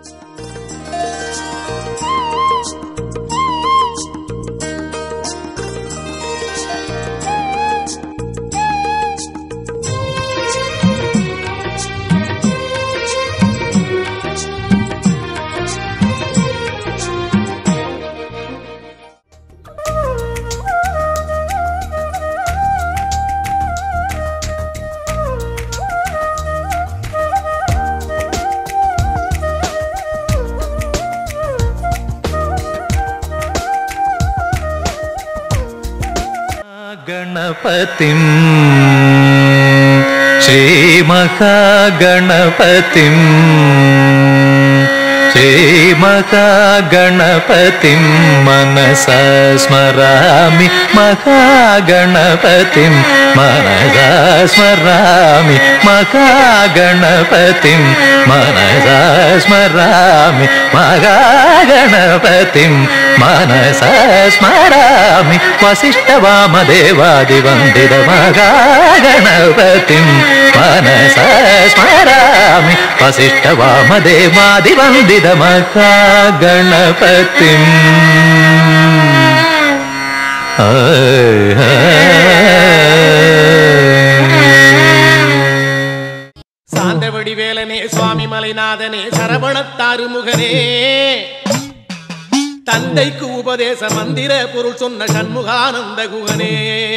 गणपतिम् श्रीमहागणपतिम् श्रीमहागणपतिं मनसा स्मरामि महागणपतिं मनसा स्मरामि महागणपतिं मनसा स्मरामि महागणपतिं मनसा स्मरामि वसिष्ठवामदेवादिवन्दितमहागणपतिं मनसा स्मरामि वसिष्ठवामदेवादिवन्दितमहागणपतिम् சாந்தவடி வேலனே சுவாமி மலைநாதனே சரவணத்தாறு முகனே தந்தைக்கு உபதேச மந்திர பொருள் சொன்ன சண்முகானந்த குகனே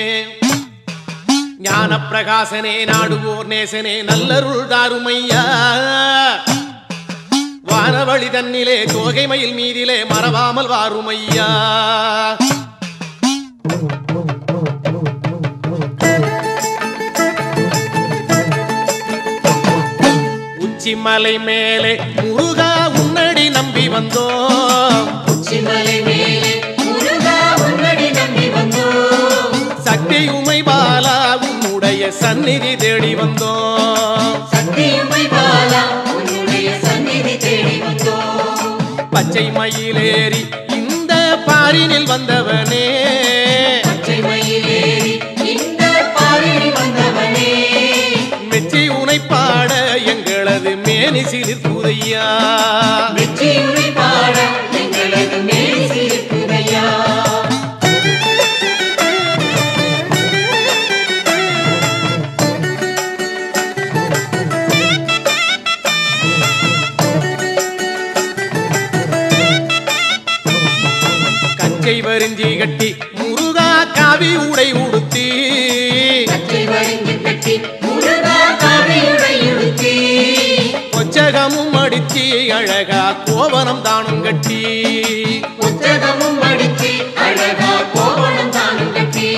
ஞான பிரகாசனே நாடுவோர் நேசனே நல்லருள் தாருமையா வானவழி தன்னிலே தோகை மயில் மீதிலே மறவாமல் வாருமையா உச்சிமலை மேலே முருகா உன்னடி நம்பி வந்தோம் உச்சிமலை மேலே முருகா உன்னடி நம்பி வந்தோம் சக்தி உமை பாலா உன்னுடைய சந்நிதி தேடி வந்தோம் சக்தியுமை பாலா உன்னுடைய சந்நிதி தேடி வந்தோம் பச்சை மயிலேறி இந்த பாரினில் வந்தவனே பச்சை மயிலேறி இந்த பாரில் வந்தவனே மெச்சி உனை பாட எங்களது மேனி சிலிர்ப்புதையா வெற்றியுரை பாட எங்களது மேல் சிரிப்புதையா கச்சை வரிஞ்சி கட்டி முருகா காவி உடை உடுத்தி கச்சை வழிந்து கட்டி முருகா காவியுடை உடுத்தி கொச்சகமும் அடிச்சி அழகா கோவனம் தானும் கட்டி புத்தகமும் அடித்து அழகா கோவணம் தானும் கட்டி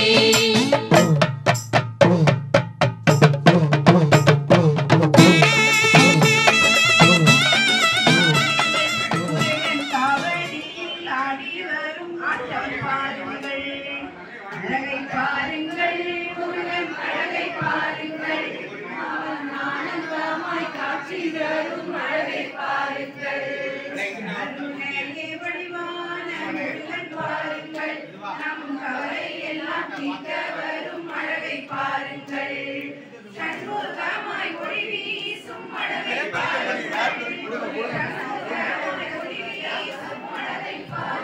காவடியில் ஆடி வரும் ஆட்டம் பாருங்கள் அழகை பாருங்கள் முருகன் அழகை பாருங்கள் அவன் ஆனந்தமாய் காட்சி தரும் அழகை பாருங்கள் அருணே வடிவான முருகன் பாருங்கள் நம் கவலை எல்லாம் தீர்க்க வரும் அழகை பாருங்கள் சண்முகமாய் ஒளி வீசும் அழகை பாருங்கள் சண்முகமாய் ஒளி வீசும் அழகை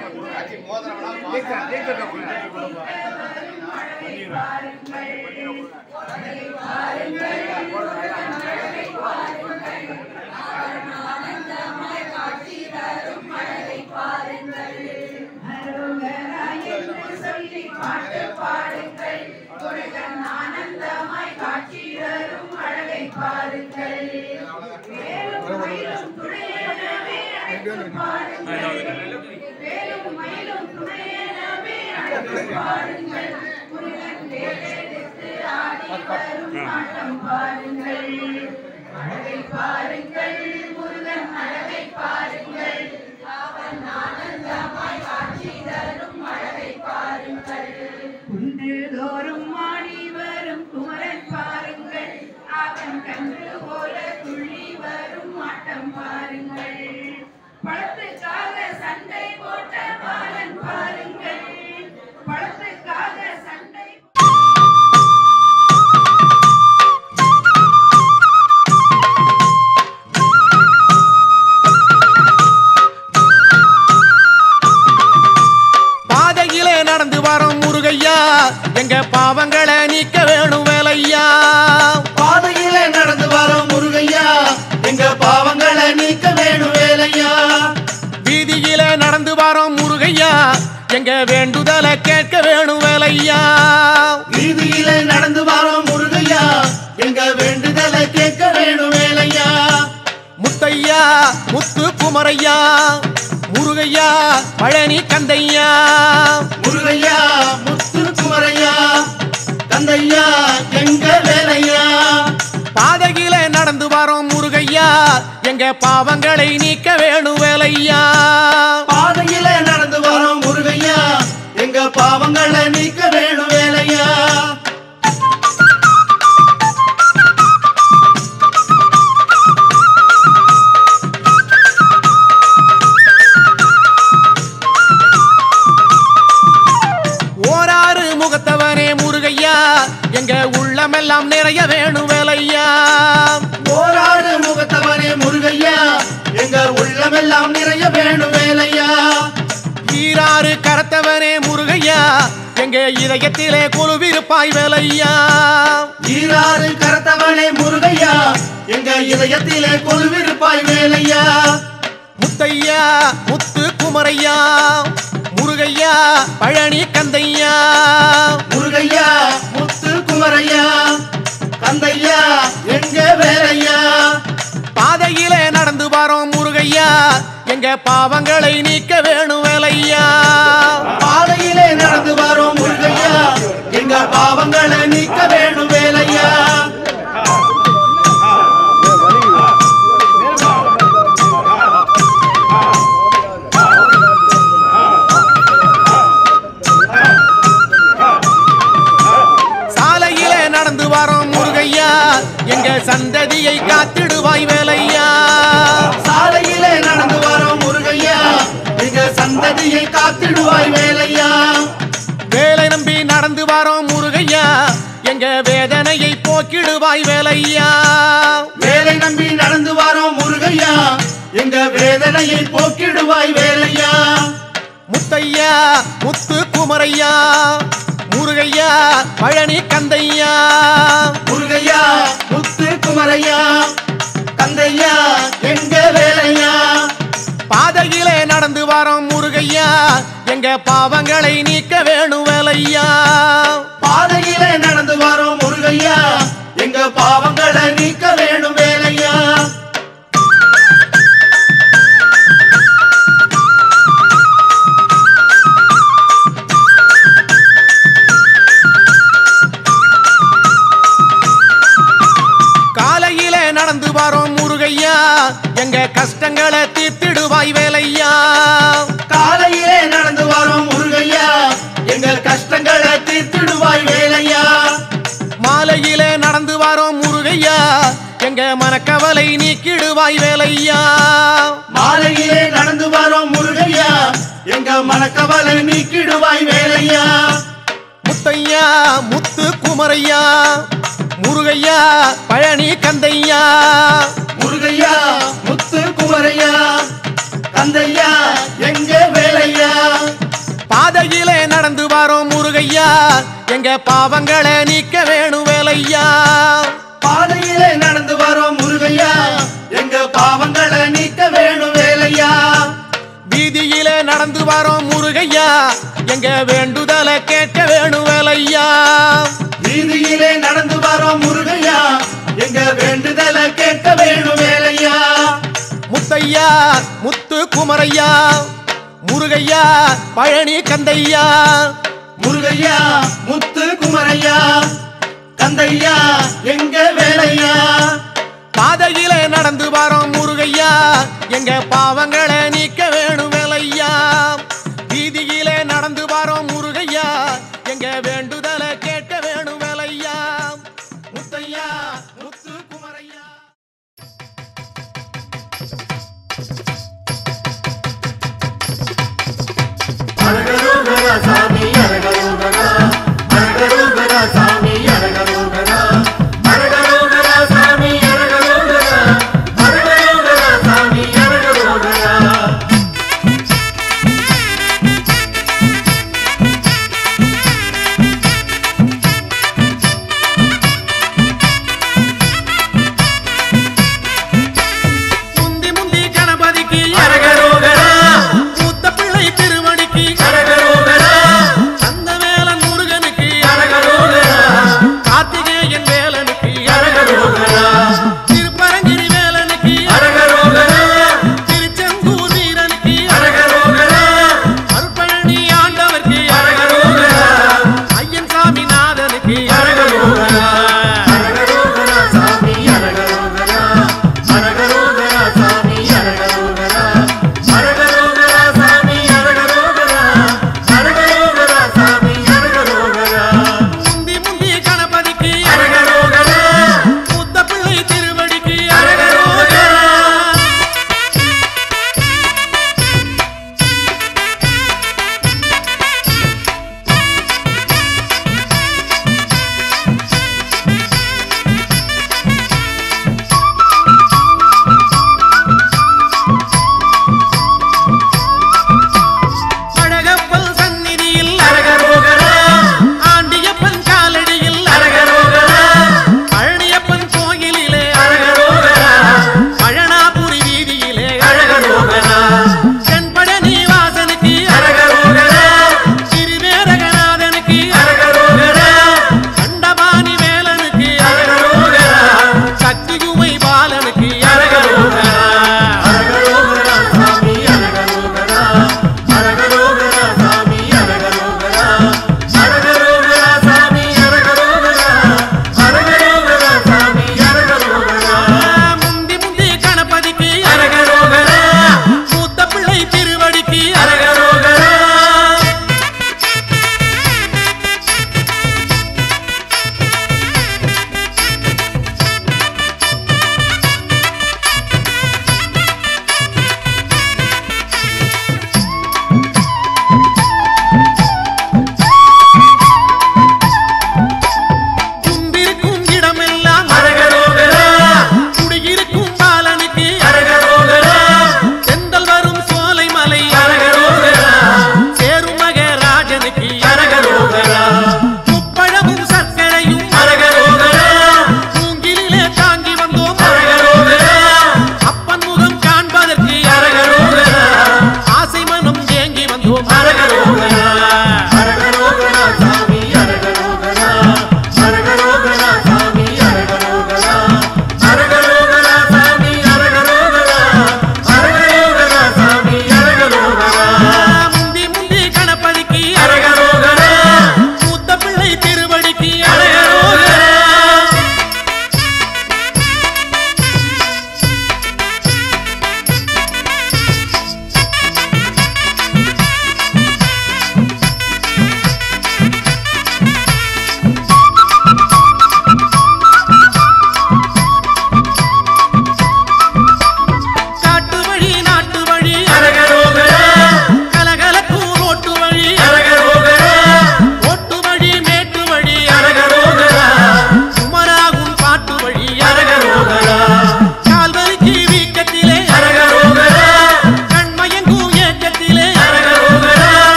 சொல்லி பாட்டு பாடுங்கள் முருகன் ஆனந்தமாய் காட்சி தரும் அழகை பாருங்கள் வேலும் மயிலும் துணையனவே அழைத்து பாருங்கள் வேலும் மயிலும் துணையனவே அழைத்து பாருங்கள் முருகன் வேலெடுத்து ஆடி வரும் ஆட்டம் பாருங்கள் அழகை பாருங்கள் முருகன் அழகை பாருங்கள் அவன் ஆனந்தமாய் காட்சி தரும் அழகை பாருங்கள் குன்றுதோறும் ஆடி வரும் குமரன் பாருங்கள் அவன் கன்று போல துள்ளி வரும் ஆட்டம் பாருங்கள் பழத்துக்காக சண்டை போட்ட பாலன் பாருங்கள் பழத்துக்காக சண்டை ஆ முத்து குமரையா முருகையா பழனி கந்தையா முருகையா முத்து குமரையா தந்தையா எங்க வேலையா பாதையில நடந்து வரோம் முருகையா எங்க பாவங்களை நீக்க வேணும் வேலையா பாதையில நடந்து வரோம் முருகையா எங்க பாவங்களை நீக்க வேணும் வேலையா ஓராறு முகத்தவனே முருகையா எங்க உள்ளமெல்லாம் நிறைய வேணும் வேலையா போராடு முகத்தவனே முருகையா எங்க உள்ளமெல்லாம் நிறைய வேணும் வேலையா ஈராறு கரத்தவனே முருகையா எங்க இதயத்திலே குழுவிருப்பாய் வேலையா ஈராறு கரத்தவனே முருகையா எங்க இதயத்திலே கொலுவிருப்பாய் வேலையா முத்தையா முத்து குமரையா முருகையா பழனி கந்தையா முருகையா முத்து குமரையா தந்தையா எங்க வேலையா பாதையிலே நடந்து வரோம் முருகையா எங்க பாவங்களை நீக்க வேணும் வேலையா பாதையிலே நடந்து வரோம் முருகையா எங்க பாவங்களை நீக்க வேணும் வேலையா சாலையிலே நடந்து வரோம் முருகையா எங்க சந்ததியை காத்திடுவாய் வேலையா சாலையிலே நடந்து வரோம் முருகையா எங்க சந்ததியை காத்திடுவாய் வேலையா வேலை நம்பி நடந்து வரோம் முருகையா எங்க வேதனையை போக்கிடுவாய் வேலையா வேலை நம்பி நடந்து வரோம் முருகையா எங்க வேதனையை போக்கிடுவாய் வேலையா முத்தையா முத்து குமரையா முருகையா பழனி கந்தையா முருகையா முத்து குமரையா தந்தையா எங்க வேலையா பாதையிலே நடந்து வரோம் முருகையா எங்க பாவங்களை நீக்க வேணும் வேலையா பாதையிலே நடந்து வரோம் முருகையா எங்க பாவங்களை நீக்க வேணும் வேலையா காலையிலே நடந்து வரோம் முருகையா எங்க கஷ்டங்களை தீர்த்திடுவாய் வேலையா காலையிலே நடந்து வரோம் முருகையா எங்க கஷ்டங்களை தீர்த்திடுவாய் வேலையா மாலையிலே நடந்து வரோம் முருகையா எங்க மனக்கவலை நீக்கிடுவாய் வேலையா மாலையிலே நடந்து வரோம் முருகையா எங்க மனக்கவலை நீக்கிடுவாய் வேலையா முத்தையா முத்து குமரையா முருகையா பழனி கந்தையா முருகையா முத்து குமரையா தந்தையா எங்க வேலையா பாதையிலே நடந்து வரோம் முருகையா எங்க பாவங்களை நீக்க வேணும் வேலையா பாதையிலே நடந்து வரோம் முருகையா எங்க பாவங்களை நீக்க வேணும் வேலையா வீதியிலே நடந்து வரோம் முருகையா எங்க வேண்டுதலை கேட்க வேணும் வேலையா வீதியிலே நடந்து வரோம் முருகையா எங்க வேண்டுதலை கேட்க வேணும் வேலையா முத்தையா முத்து குமரையா முருகையா பழனி கந்தையா முருகையா முத்து குமரையா தந்தையா எங்க வேலையா பாதையிலே நடந்து வரோம் முருகையா எங்க பாவங்களை நீக்க வேணும் வேலையா வீதியிலே நடந்து வரோம் முருகையா எங்க வேண்டுதலை கேட்க வேணும் வேலையா முத்தையா முத்து குமரையா அரகரோகரா சாமி அரகரோகரா அரகரோகரா சாமி அரகரோகரா அரகரோகரா சாமி அரகரோகரா அரகரோகரா சாமி அரகரோகரா முந்தி முந்தி கணபதிக்கு அரகரோகரா மூத்த பிள்ளை திருவடிக்கு அரகரோகரா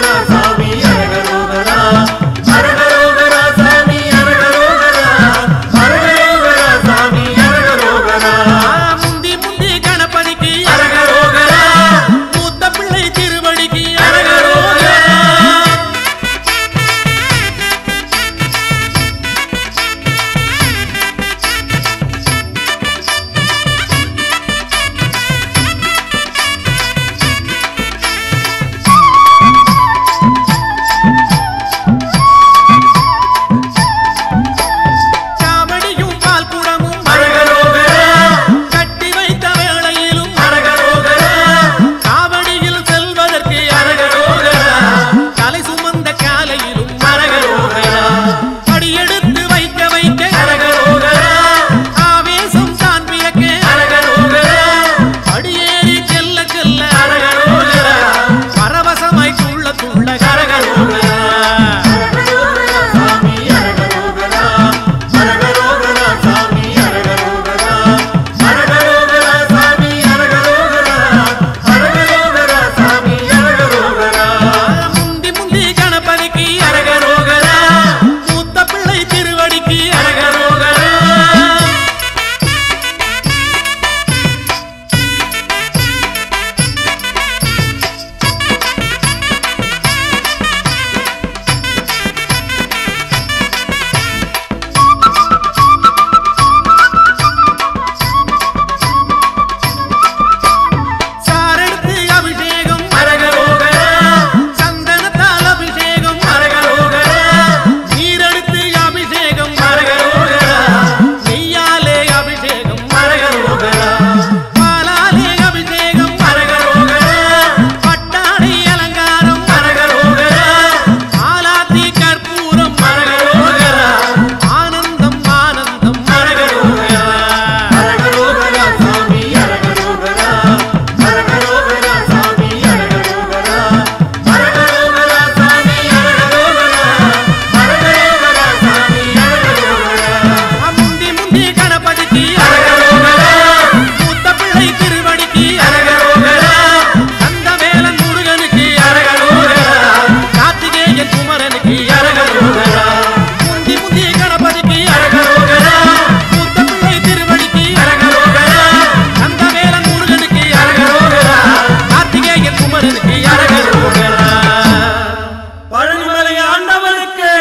சாமி அரகரோகரா அரகரோகரா சாமி அரகரோகரா அரகரோகரா சாமி அரகரோகரா முந்தி முந்தி கணபதிக்கு அரகரோகரா மூத்த பிள்ளை திருவடிக்கு அரகரோகரா காவடியும் பால் குடமும் அரகரோகரா கட்டி வைத்த வேளையிலும் அரகரோகரா காவடியில் செல்வதற்கு அரகரோகரா தலை சுமந்த காலையிலும் அரகரோகரா படியெடுத்து வைக்க வைக்க அரகரோகரா ஆவேசம் தான் பிறக்க அரகரோகரா படியேறி செல்ல செல்ல அரகரோகரா பரவசமாய் துள்ள துள்ள கரகரோகரா சாமி அரகரோகரா அரகரோகரா சாமி அரகரோகரா அரகரோகரா சாமி அரகரோகரா அரகரோகரா சாமி அரகரோகரா முந்தி முந்தி கணபதிக்கு அரகரோகரா மூத்த பிள்ளை திருவடிக்கு அரகரோகரா சாரெடுத்து அபிஷேகம் அரகரோகரா சந்தனத்தால் அபிஷேகம் அரகரோகரா நீரெடுத்து அபிஷேகம் அரகரோகரா நெய்யாலே அபிஷேகம் அரகரோகரா பாலாலே அபிஷேகம் அரகரோகரா பட்டாடை அலங்காரம் அரகரோகரா ஆலாத்தி கற்பூரம் அரகரோகரா ஆனந்தம் ஆனந்தம் அரகரோகரா அரகரோகரா சாமி அரகரோகரா அரகரோகரா சாமி அரகரோகரா அரகரோகரா சாமி அரகரோகரா அரகரோகரா சாமி அரகரோகரா முந்தி முந்தி கணபதிக்கு அரகரோகரா மூத்த பிள்ளை திருவடிக்கு அரகரோகரா அந்த வேலன் முருகனுக்கு அரகரோகரா கார்த்திகேயன் குமரனுக்கு அரகரோகரா முந்தி முந்தி கணபதிக்கு அரகரோகரா மூத்த பிள்ளை திருவடிக்கு அரகரோகரா அந்த வேலன் முருகனுக்கு அரகரோகரா கார்த்திகேயன் குமரனுக்கு அரகரோகரா பழனிமலை ஆண்டவனுக்கு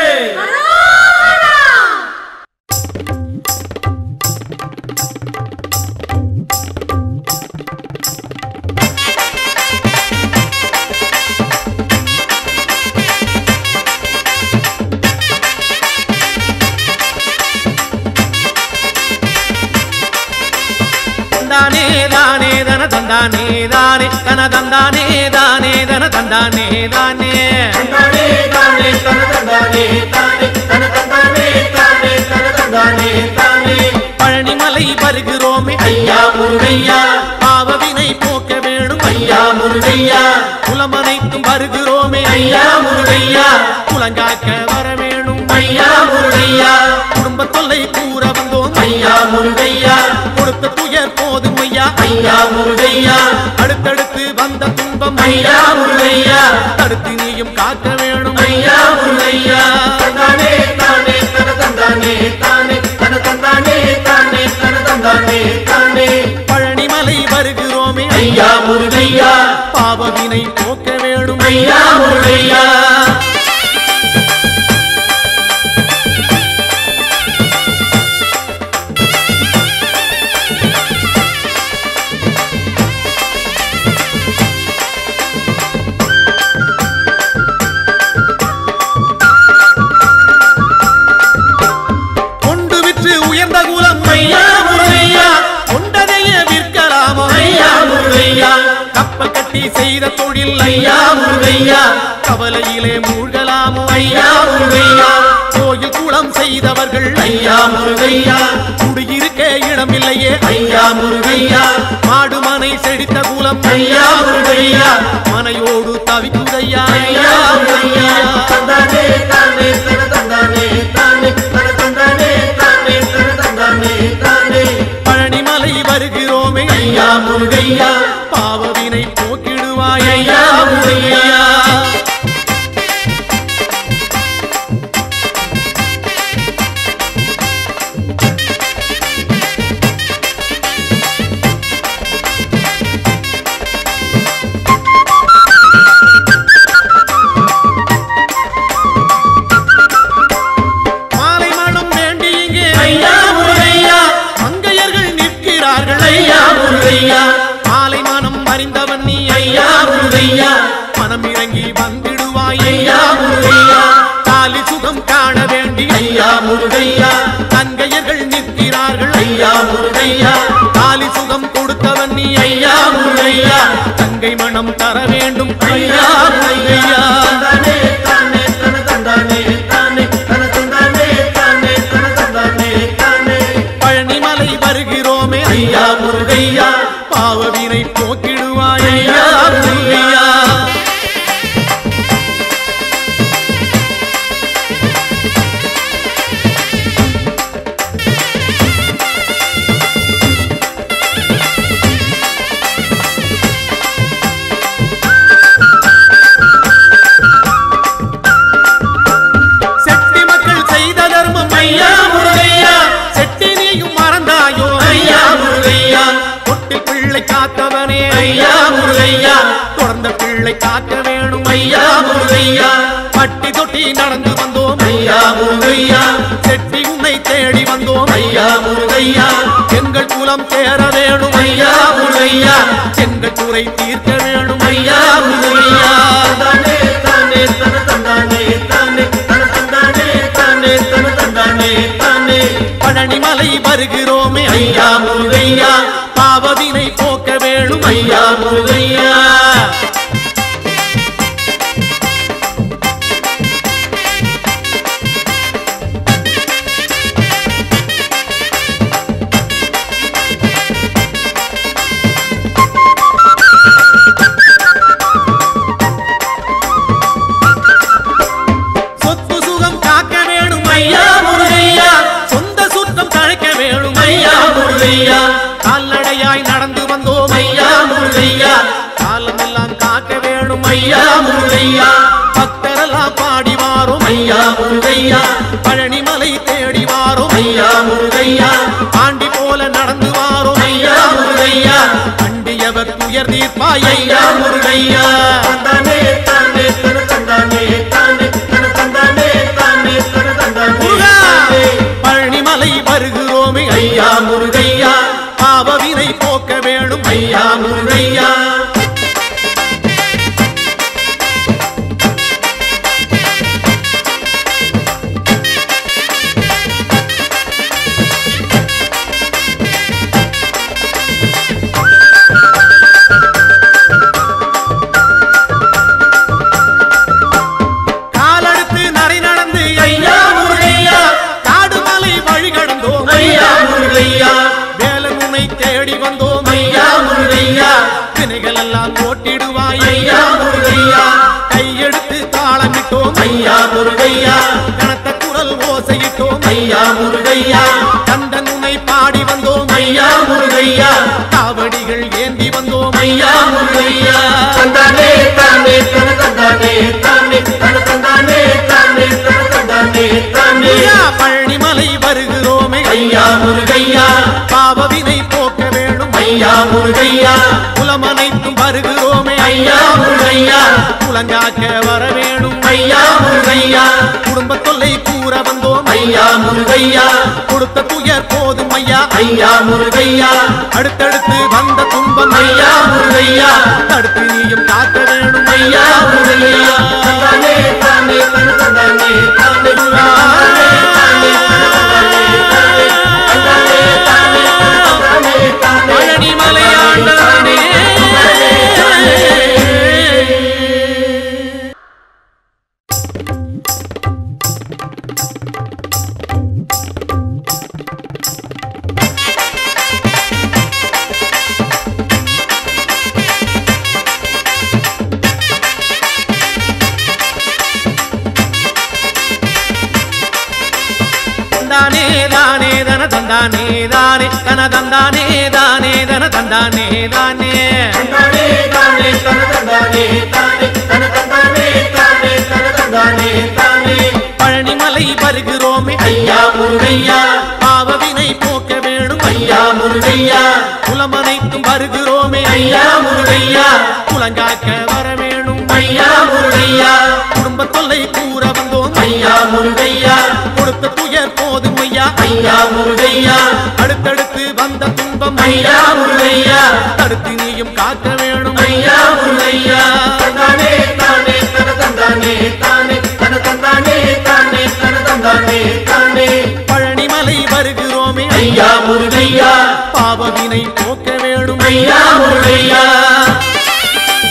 தந்தானே தானே தன தந்தானே தானே தன தந்தானே தானே தன தந்தானே தானே தந்தானே தானே தன தந்தானே தானே தன தந்தானே தானே தன தந்தானே தானே பழனிமலை வருகிறோமே ஐயா முருகையா பாவவினை போக்க வேணும் ஐயா முருகையா குலமனைக்கும் வருகிறோமே ஐயா முருகையா குலங்காக்க வர வேணும் ஐயா முருகையா குடும்ப தொல்லை கூற வந்தோம் ஐயா முருகையா கொடுத்த துயர் போதும் ஐயா ஐயா முருகையா அடுத்தடுத்து வந்த துன்பம் ஐயா முருகையா தடுத்து நீயும் காக்க வேணும் ஐயா முருகையா தந்தானே தானே தன தந்தானே தானே தன தந்தானே தானே தன தந்தானே தானே பழனிமலை வருகிறோமே ஐயா முருகையா பாவவினை போக்க வேணும் ஐயா முருகையா கொண்டு விற்று உயர்ந்த குலம் ஐயா முருகையா கொண்டதைய விற்கலாமோ ஐயா முருகையா கப்பல் கட்டி செய்த தொழில் ஐயா முருகையா கவலையிலே மூழ்கலாமோ ஐயா முருகையா கோயில் குளம் செய்தவர்கள் ஐயா முருகையா குடியிருக்க இடமில்லையே ஐயா முருகையா மாடு மனை செழித்த குலம் ஐயா முருகையா மனையோடு தவிக்குதையா ஐயா முருகையா தந்தானே தானே தன தந்தானே தானே தன தந்தானே தானே தன தந்தானே தானே பழனிமலை வருகிறோமே ஐயா முருகையா பாவவினை போக்கிடுவாய் ஐயா முருகையா கங்கை மணம் தர வேண்டும் ஐயா முருகையா தந்தானே தானே தன தந்தானே தானே தன தந்தானே தானே தன தந்தானே தானே பழனிமலை வருகிறோமே ஐயா முருகையா பாவவினை போக்கிடுவாய் ஐயா முருகையா செட்டி மக்கள் செய்த தர்மம் ஐயா முருகையா செட்டி நீயும் மறந்தாயோ ஐயா முருகையா தொட்டில் பிள்ளை காத்தவனே ஐயா முருகையா தொடர்ந்த பிள்ளை காக்க வேணும் ஐயா முருகையா பட்டி தொட்டி நடந்து வந்தோம் ஐயா முருகையா செட்டி உன்னை தேடி வந்தோம் ஐயா முருகையா எங்கள் குலம் தேர வேணும் ஐயா முருகையா எங்கள் குறை தீர்க்க வேணும் ஐயா முருகையா தந்தானே தானே தன தந்தானே தானே தன தந்தானே தானே தன தந்தானே தானே பழனிமலை வருகிறோமே ஐயா முருகையா பாவவினை போக்க வேணும் ஐயா முருகையா சொத்து சுகம் காக்க வேணும் ஐயா முருகையா சொந்த சுத்தம் தழைக்க வேணும் ஐயா முருகையா கால்நடையாய் நடந்து வந்தோம் ஐயா முருகையா காலமெல்லாம் காக்க வேணும் ஐயா முருகையா பக்தரெல்லாம் பாடி வாரோம் ஐயா முருகையா பழனிமலை தேடி வாரோம் ஐயா முருகையா ஆண்டி போல நடந்து வாரோம் ஐயா முருகையா அண்டியவர் துயர் தீர்ப்பாய் ஐயா முருகையா தந்தானே தானே தன தந்தானே தானே தன தந்தானே தானே தன தந்தானே முருகா தானே பழனிமலை வருகிறோமே ஐயா முருகையா பாவவினை போக்க வேணும் ஐயா முருகையா காலெடுத்து நரை நடந்து ஐயா முருகையா காடு மலை வழி கடந்தோம் ஐயா முருகையா வேலனுனை தேடி வந்தோம் ஐயா முருகையா தினைகள் எல்லாம் ஓட்டிடுவாய் ஐயா முருகையா கையெடுத்து தாளமிட்டோம் ஐயா முருகையா கனத்த குரல் ஓசையிட்டோம் ஐயா முருகையா கந்தன் உன்னை பாடி வந்தோம் ஐயா முருகையா காவடிகள் ஏந்தி வந்தோம் ஐயா முருகையா தந்தானே தானே தன தந்தானே தானே தன தந்தானே தானே தன தந்தானே தானே ஐயா பழனிமலை வருகிறோமே ஐயா முருகையா பாவவினை போக்க வேணும் ஐயா முருகையா குலமனைத்தும் வருகிறோமே ஐயா முருகையா குலங்காக்க வர வேணும் ஐயா முருகையா குடும்ப தொல்லை கூற வந்தோம் ஐயா முருகையா கொடுத்த துயர் போதும் ஐயா ஐயா முருகையா அடுத்தடுத்து வந்த துன்பம் ஐயா முருகையா தடுத்து நீயும் காக்க வேணும் ஐயா முருகையா தந்தானே தானே தன தந்தானே தானே தந்தானே தானே தன தந்தானே தானே தந்தானே தானே தன தந்தானே தானே பழனிமலை ஆண்டவனே தந்தானே தானே தன தந்தானே தானே தன தந்தானே தானே தன தந்தானே தானே தந்தானே தானே தன தந்தானே தானே தன தந்தானே தானே தன தந்தானே தானே பழனிமலை வருகிறோமே ஐயா முருகையா பாவவினை போக்க வேணும் ஐயா முருகையா குலமனைத்தும் வருகிறோமே ஐயா முருகையா குலங்காக்க வர வேணும் ஐயா முருகையா குடும்ப தொல்லை கூற வந்தோம் ஐயா முருகையா கொடுத்த துயர் போதும் ஐயா ஐயா முருகையா அடுத்தடுத்து வந்த துன்பம் ஐயா முருகையா தடுத்து நீயும் காக்க வேணும் ஐயா முருகையா தந்தானே தானே தன தந்தானே தானே தன தந்தானே தானே தன தந்தானே தானே பழனிமலை வருகிறோமே ஐயா முருகையா பாவவினை போக்க வேணும் ஐயா முருகையா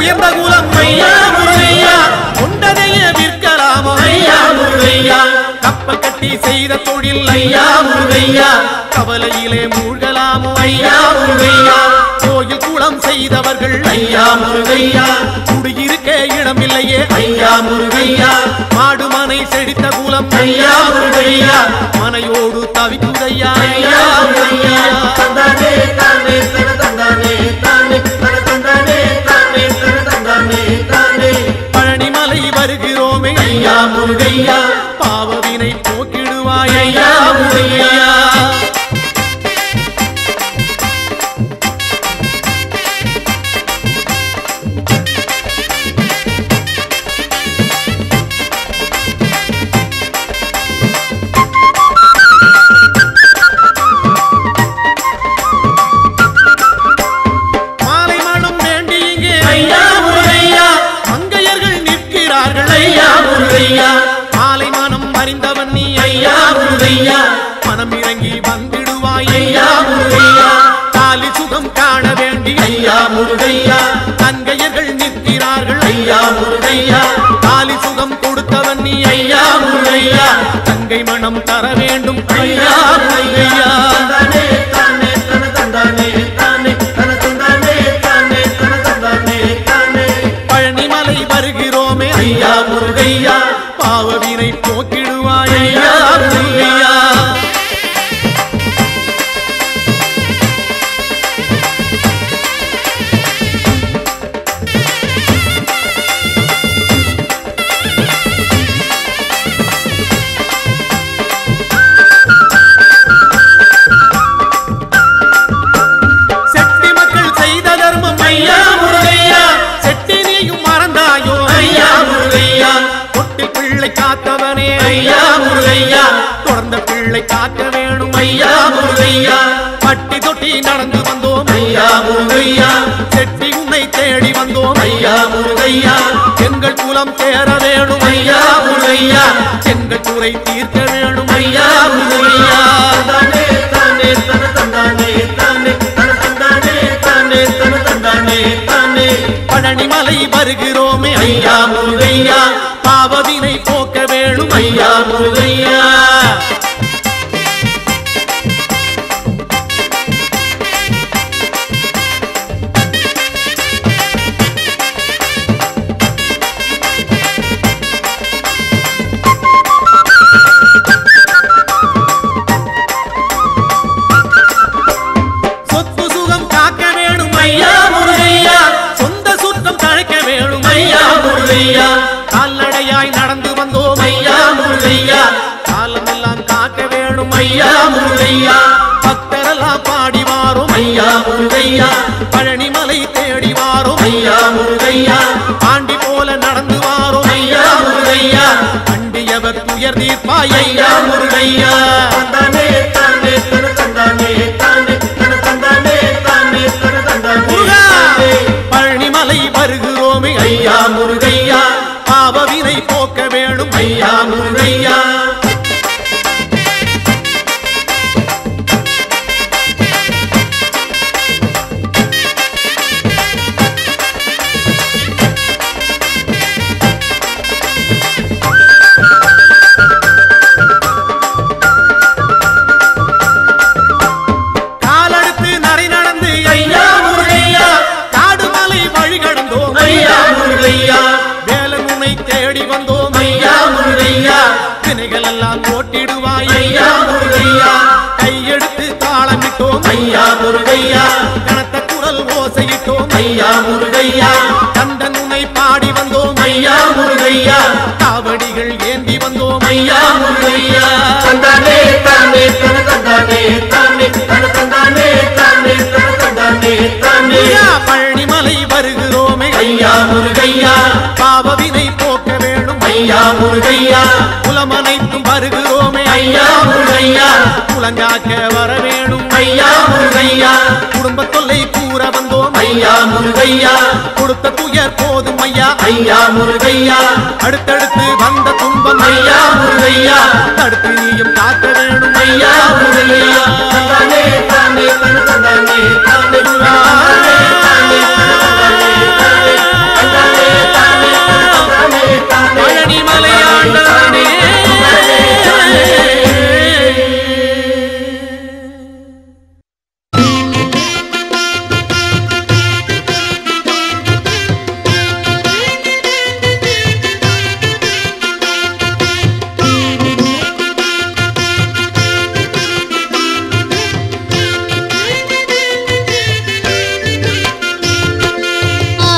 உயர்ந்த குலம் ஐயா முருகையா கொண்டதைய விற்கலாமோ ஐயா முருகையா கப்பல் கட்டி செய்த தொழில் ஐயா முருகையா கவலையிலே மூழ்கலாமோ ஐயா முருகையா கோயில் குளம் செய்தவர்கள் ஐயா முருகையா குடியிருக்க இடமில்லையே ஐயா முருகையா மாடு மனை செழித்த குலம் ஐயா முருகையா மனையோடு தவிக்குதையா ஐயா முருகையா தந்தானே தானே தன தந்தானே தானே தன தந்தானே தானே தன தந்தானே தானே பழனிமலை வருகிறோமே ஐயா முருகையா பாவவினை போக்கிடுவாய் ஐயா முருகையா மாலை மனம் வேண்டி இங்கே ஐயா முருகையா மங்கையர்கள் நிற்கிறார்கள் ஐயா முருகையா மாலை மனம் அறிந்தவன் நீ ஐயா முருகையா மனம் இறங்கி வந்திடுவாய் ஐயா முருகையா தாலி சுகம் காண வேண்டி ஐயா முருகையா தங்கையர்கள் நிற்கிறார்கள் ஐயா முருகையா தாலி சுகம் கொடுத்தவன் நீ ஐயா முருகையா தங்கை மனம் தர வேண்டும் ஐயா முருகையா தந்தானே தானே தன தந்தானே தானே தன தந்தானே தானே தன தந்தானே தானே பழனிமலை வருகிறோமே ஐயா முருகையா பாவவினை போக்கிடுவாய் ஐயா முருகையா செட்டி மக்கள் செய்த தர்மம் ஐயா முருகையா செட்டி நீயும் மறந்தாயோ ஐயா முருகையா தொட்டில் பிள்ளை காத்தவனே ஐயா முருகையா தொடர்ந்த பிள்ளை காக்க வேணும் ஐயா முருகையா பட்டி தொட்டி நடந்து வந்தோம் ஐயா முருகையா செட்டி உன்னை தேடி வந்தோம் ஐயா முருகையா எங்கள் குலம் தேர வேணும் ஐயா முருகையா எங்கள் குறை தீர்க்க வேணும் ஐயா முருகையா தந்தானே தானே தன தந்தானே தானே தன தந்தானே தானே தன தந்தானே தானே பழனிமலை வருகிறோமே ஐயா முருகையா பாவவினை போக்க வேணும் ஐயா முருகையா சொத்து சுகம் காக்க வேணும் ஐயா முருகையா சொந்த சுத்தம் தழைக்க வேணும் ஐயா முருகையா கால்நடையாய் நடந்து வந்தோம் ஐயா முருகையா காலமெல்லாம் காக்க வேணும் ஐயா முருகையா பக்தரெல்லாம் பாடி வாரோம் ஐயா முருகையா பழனிமலை தேடி வாரோம் ஐயா முருகையா ஆண்டி போல நடந்து வாரோம் ஐயா முருகையா அண்டியவர் துயர் தீர்ப்பாய் ஐயா முருகையா தந்தானே தானே தன தந்தானே தானே தன தந்தானே தானே தன தந்தானே முருகா தானே பழனிமலை வருகிறோமே ஐயா முருகையா பாவவினை போக்க வேணும் ஐயா முருகையா காலெடுத்து நடை நடந்து ஐயா முருகையா காடு மலை வழி கடந்தோம் ஐயா முருகையா வேலமுனை தேடி வந்தோம் ஐயா முருகையா தினைகள் எல்லாம் ஓட்டிடுவாய் ஐயா முருகையா கையெடுத்து தாளமிட்டோம் ஐயா முருகையா கனத்த குரல் ஓசையிட்டோம் ஐயா முருகையா கந்தன் உன்னை பாடி வந்தோம் ஐயா முருகையா காவடிகள் ஏந்தி வந்தோம் ஐயா முருகையா தந்தானே தானே தன தந்தானே தானே தன தந்தானே தானே தன தந்தானே தானே ஐயா பழனிமலை வருகிறோமே ஐயா முருகையா பாவவினை போக்க வேணும் ஐயா முருகையா குலமனைத்தும் வருகிறோமே ஐயா முருகையா குலங்காக்க வர வேணும் ஐயா முருகையா குடும்ப தொல்லை கூற வந்தோம் ஐயா முருகையா கொடுத்த துயர் போதும் ஐயா ஐயா முருகையா அடுத்தடுத்து வந்த துன்பம் ஐயா முருகையா தடுத்து நீயும் காக்க வேணும் ஐயா முருகையா தந்தானே தானே தன தந்தானே தானே தானே தானே தன தந்தானே தானே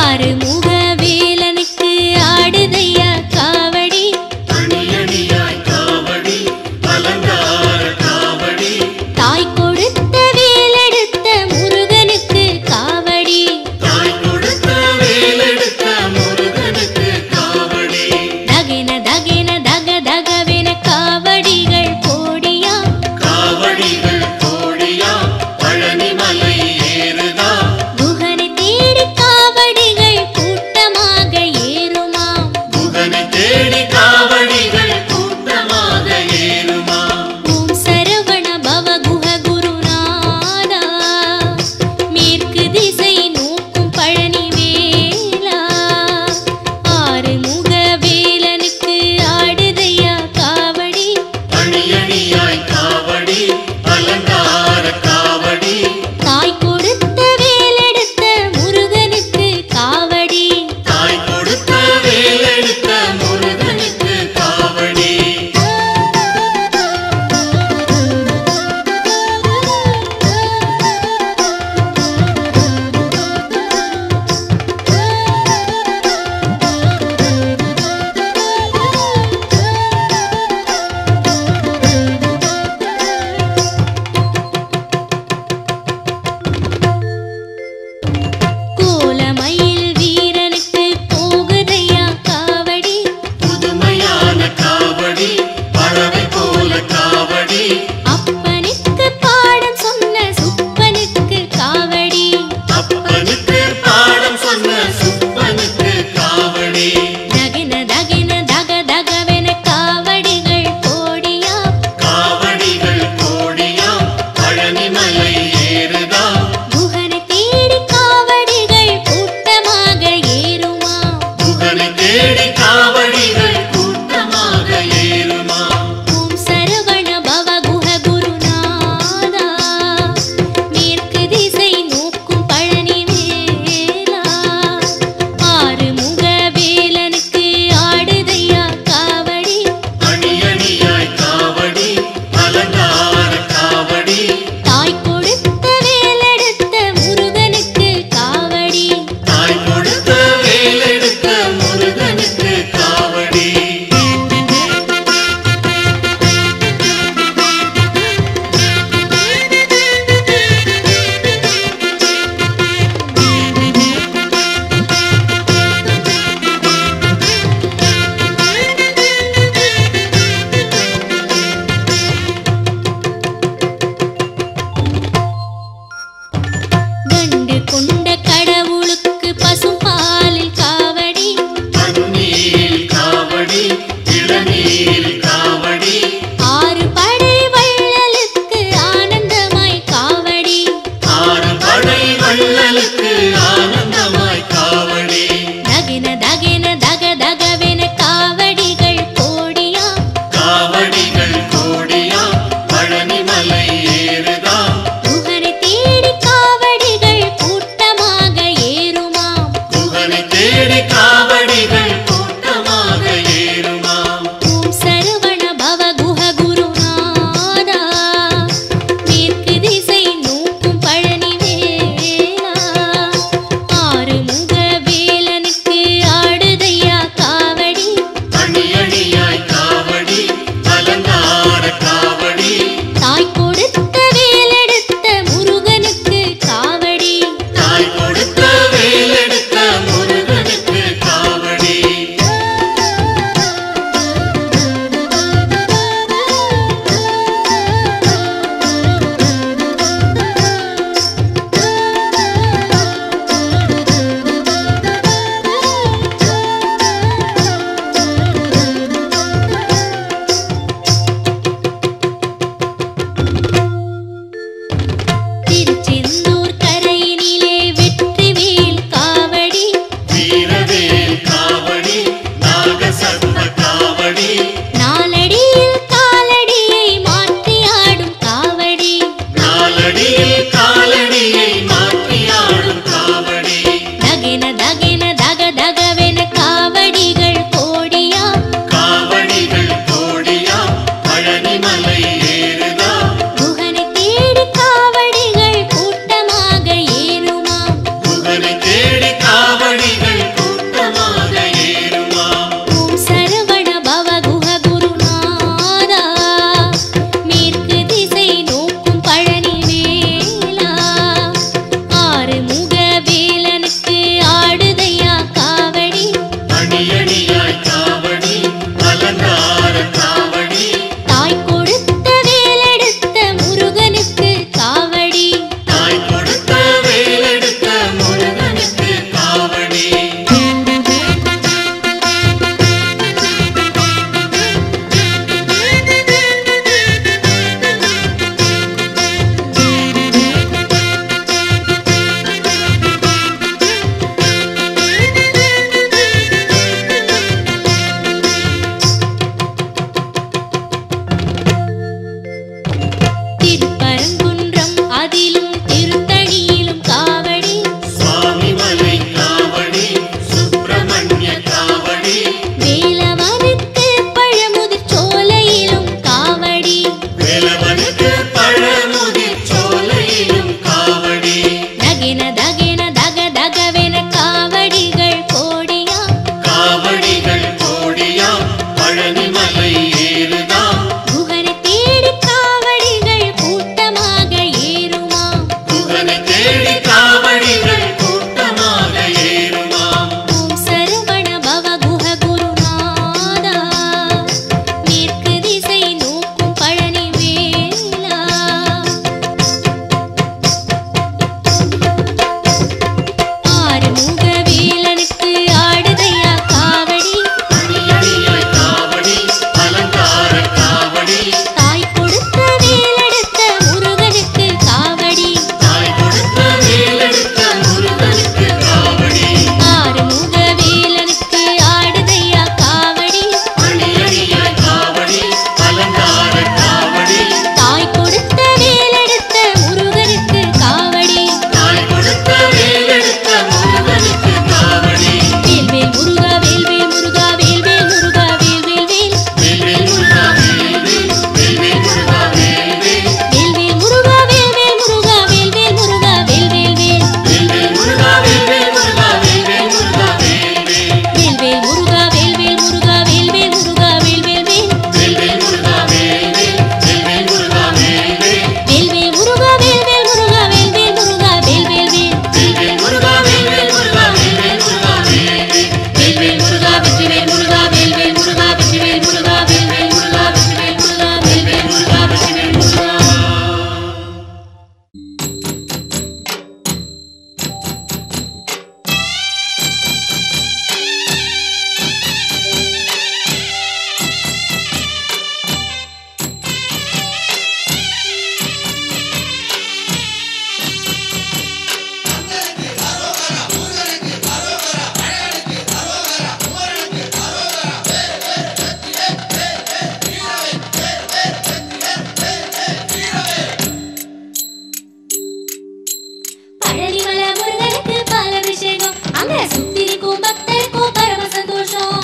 ஆறுமுக வேலனுக்கு ஆடுதையா காவடி அணியணியாய் காவடி அலங்கார காவடி தாய் கொடுத்த வேலெடுத்த முருகனுக்கு காவடி தாய் கொடுத்த வேலெடுத்த முருகனுக்கு காவடி தகின தகின தக தகவென காவடிகள் போடியா காவடிகள் கோடியா பழனிமலை ஏறுதா குகனை தேடி காவடிகள் கூட்டமாக ஏறுமாம் புகனை தேடி காவடிகள் கூட்டமாக ஏறுமா ஓம் சரவண பவ குஹ குருநாதா மேற்கு திசை நோக்கும் பழனி வேலா ஆறுமுக வேலனுக்கு ஆடுதையா காவடி அணியணியாய் காவடி அலங்கார காவடி தாய் கொடுத்த வேலெடுத்த முருகனுக்கு காவடி தாய் கொடுத்த வேலெடுத்த முருகனுக்கு காவடி கோலமயில் வீரனுக்கு போகுதையா காவடி புதுமையான காவடி பறவை போல காவடி அப்பனுக்கு பாடம் சொன்ன சுப்பனுக்கு காவடி அப்பனுக்கு பாடம் சொன்ன சுப்பனுக்கு காவடி தகின தகின தக தகவென காவடிகள் கோடியா காவடிகள் கோடியா பழனிமலை ஏறுதா குகனை தேடி காவடிகள் கூட்டமாக ஏறுமா புகனை தேடி காவடிகள் கூட்டமாக ஏறுமா ஓம் சரவண பவ குஹ குருநாதா மேற்கு திசை நோக்கும் பழனி வேலா ஆறுமுக வேலனுக்கு ஆடுதையா காவடி அணியணியாய் காவடி அலங்கார காவடி தாய் கொடுத்த வேலெடுத்த முருகனுக்கு காவடி தாய் கொடுத்த வேலெடுத்த முருகனுக்கு காவடி கண்டு கொண்ட கடவுளுக்கு பசும்பாலில் காவடி பன்னீரில் காவடி இளநீரில் காவடி ஆறு படை வள்ளலுக்கு ஆனந்தமாய் காவடி ஆறு படை வள்ளலுக்கு ஆனந்தமாய் காவடி தகின தகின தக தகவென காவடிகள் கோடியா காவடிகள் கோடியா பழனிமலை ஏறுதா குகனை தேடி காவடிகள் கூட்டமாக ஏறுமாம் புகனை தேடி காவடிகள் கூட்டமாக ஏறுமா ஓம் சரவண பவ குஹ குருநாதா மேற்கு திசை நோக்கும் பழனி வேலா ஆறுமுக வேலனுக்கு ஆடுதையா காவடி அணியணியாய் காவடி அலங்கார காவடி தாய் கொடுத்த வேலெடுத்த முருகனுக்கு காவடி தாய் கொடுத்த வேலெடுத்த முருகனுக்கு இருக்கும் பக்தருக்கும் பரம சந்தோஷம்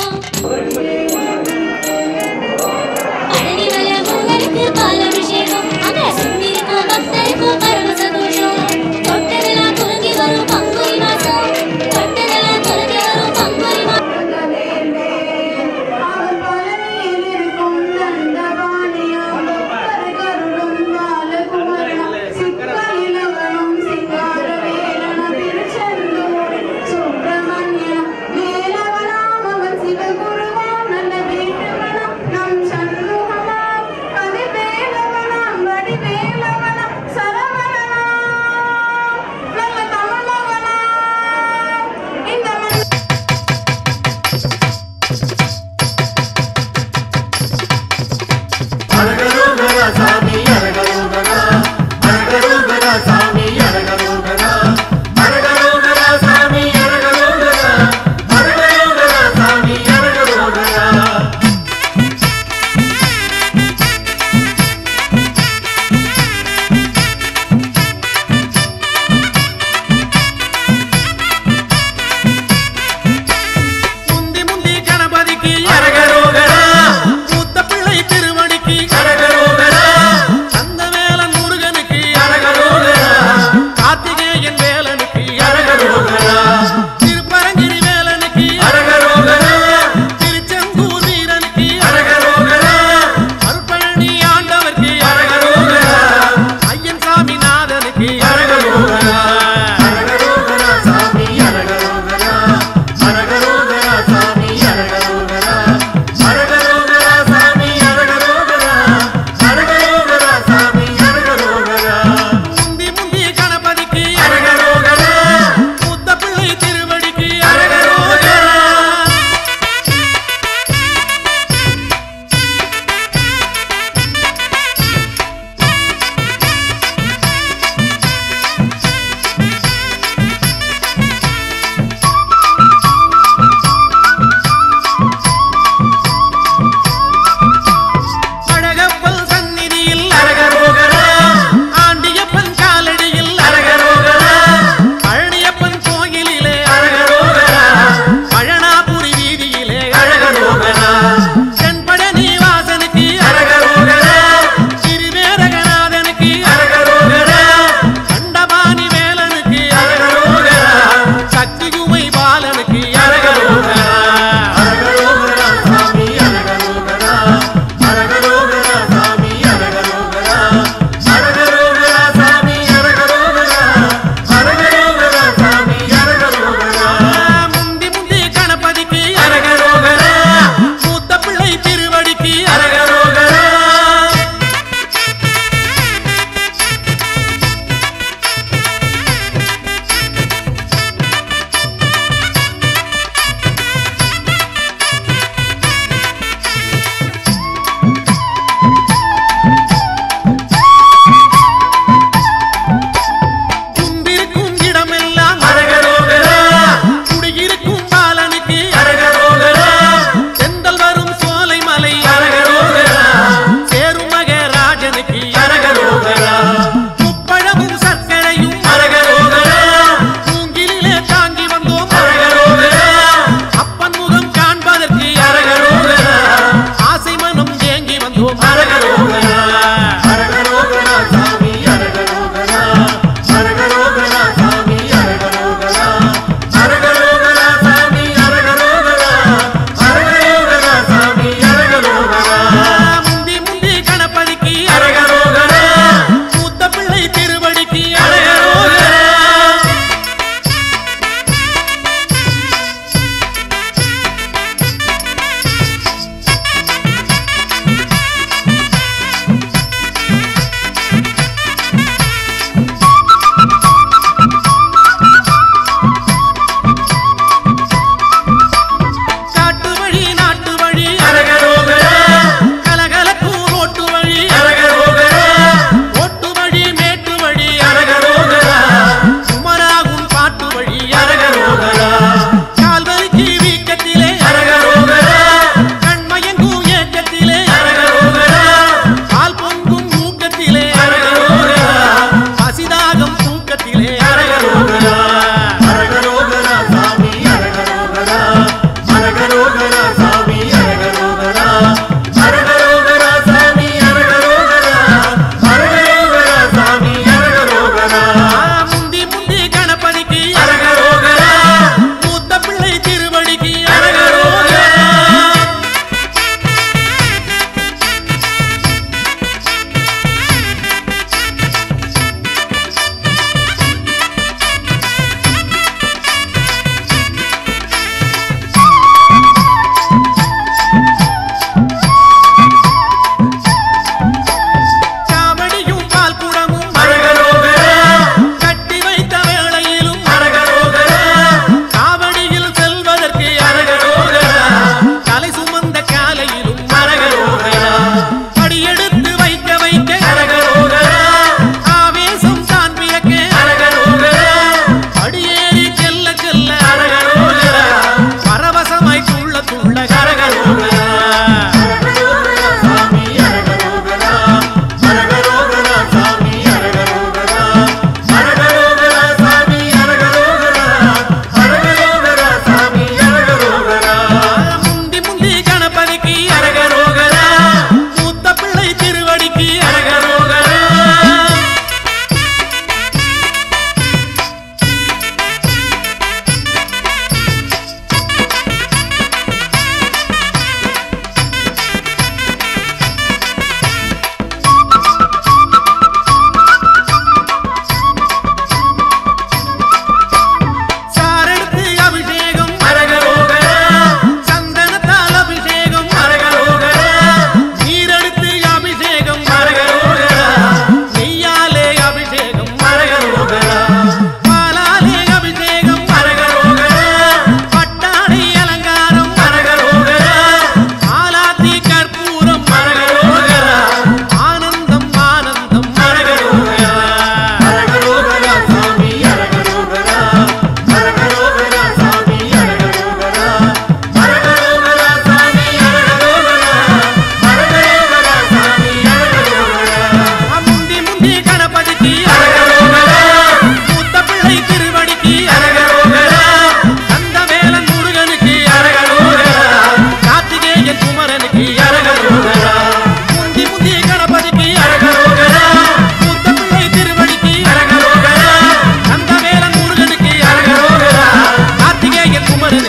பழனிமலை முருகனுக்கு பாலாபிஷேகம் அங்க சுத்தி இருக்கும் பக்தருக்கும் பரம சந்தோஷம் தொட்டதெல்லாம் துலங்கி வரும் பங்குனி மாசம் தொட்டதெல்லாம் துலங்கி வரும் பங்குனி மாசம் அவர் பழனியில் இருக்கும் தண்டபாணியாம் கருகருளும் பாலகுமரனா சிக்கலிலவனும் சிங்காரவேலன திருச்செந்தூர் சுப்பிரமணிய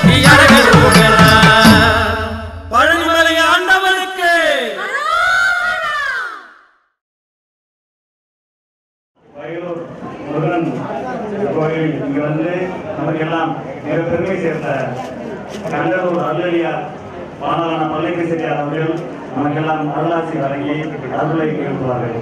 அரகரோகரா. பழனிமலை ஆண்டவனுக்கு வயலூர் முருகன் கோயில் இங்க வந்து நமக்கெல்லாம் மிக பெருமை சேர்த்த கண்டலூர் அல்லடியார் மாணவன மல்லிகை செட்டியார் அவர்கள் நமக்கெல்லாம் அருளாசி வழங்கி அருளை எழுப்புவார்கள்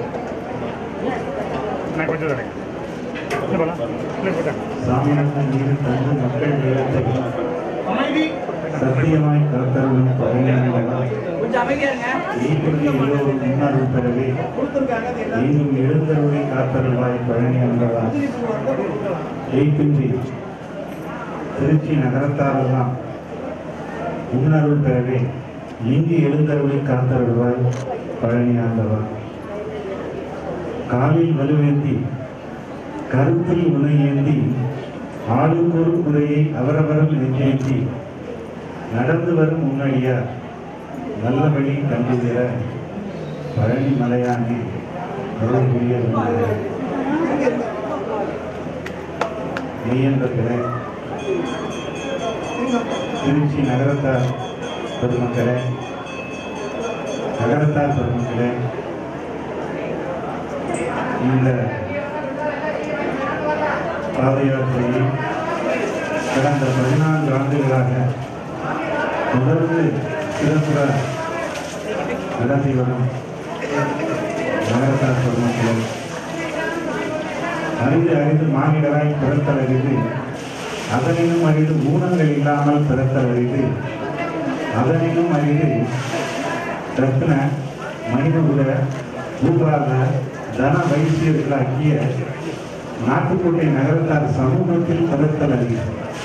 சாமியார்கள் மீது தந்து மக்கள் வேலத்தை சத்தியமாய் கருத்தருளும் பகையாளர்கள் ஈக்குள்ளி எல்லோரும் முன்னருள் பெறவே இன்னும் எழுந்தருளை காத்தருள்வாய் பழனி அன்பவா ஜெயிப்பின்றி திருச்சி நகரத்தாரெல்லாம் முன்னருள் பெறவே இங்கு எழுந்தருளை காத்தருள்வாய் பழனி ஆண்டவா காலில் வலுவேந்தி கருத்தில் உனை ஏந்தி ஆளுக்கொரு குறையை அவரவரும் நெஞ்சேந்தி நடந்து வரும் முன்னடியார் நல்ல வழி கண்டுதிர பழனி மலையானே அருள் புரிய வேண்டுகிறேன். மெய்யன்பர்களே திருச்சி நகரத்தார் பெருமக்களே நகரத்தார் பெருமக்களே இந்த பாத யாத்திரையை கடந்த பதினான்கு ஆண்டுகளாக தொடர்ந்து சிறப்புற நடத்தி வரும் நகரத்தார் பெருமக்கள் அறிந்து அறிந்து மாநிலராய் பிறத்தல் அறிந்து அதனினும் அறிந்து ஊனங்கள் இல்லாமல் பிறத்தல் அறிந்து அதனினும் அறிந்து ரத்ன மனிதகுல பூபால தன வைசியர்களாக்கிய நாட்டுக்கோட்டை நகரத்தார் சமூகத்தில் பிறத்தல் அறிந்து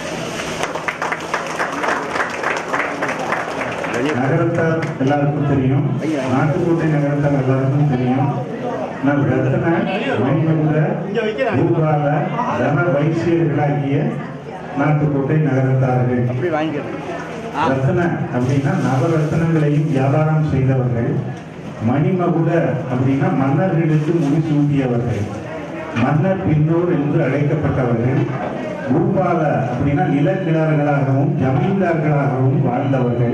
நகரத்தார் எல்லாருக்கும் தெரியும் நாட்டுக்கோட்டை நகரத்தார் எல்லாருக்கும் தெரியும் நம் ரத்ன மணிமகுட பூபால தன வைசியர்களாகிய நாட்டுக்கோட்டை நகரத்தார்கள் ரத்ன அப்படின்னா நவரத்னங்களையும் வியாபாரம் செய்தவர்கள் மணிமகுட அப்படின்னா மன்னர்களுக்கு முடிசூட்டியவர்கள் மன்னர் பின்னோர் என்று அழைக்கப்பட்டவர்கள் பூபால அப்படின்னா நிலக்கிழார்களாகவும் ஜமீன்தார்களாகவும் வாழ்ந்தவர்கள்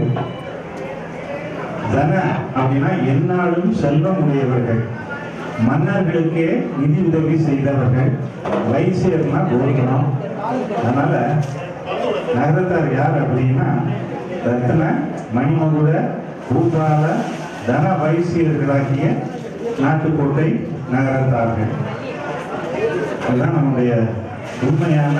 தன அப்படின்னா எந்நாளும் செல்வம் உடையவர்கள் மன்னர்களுக்கே நிதி உதவி செய்தவர்கள் வைசியர்னா கோகுலம் அதனால நகரத்தார் யார் அப்படின்னா ரத்ன மணிமகுட பூபால தன வைசியர்களாகிய நாட்டுக்கோட்டை நகரத்தார்கள் அதுதான் நம்முடைய உண்மையான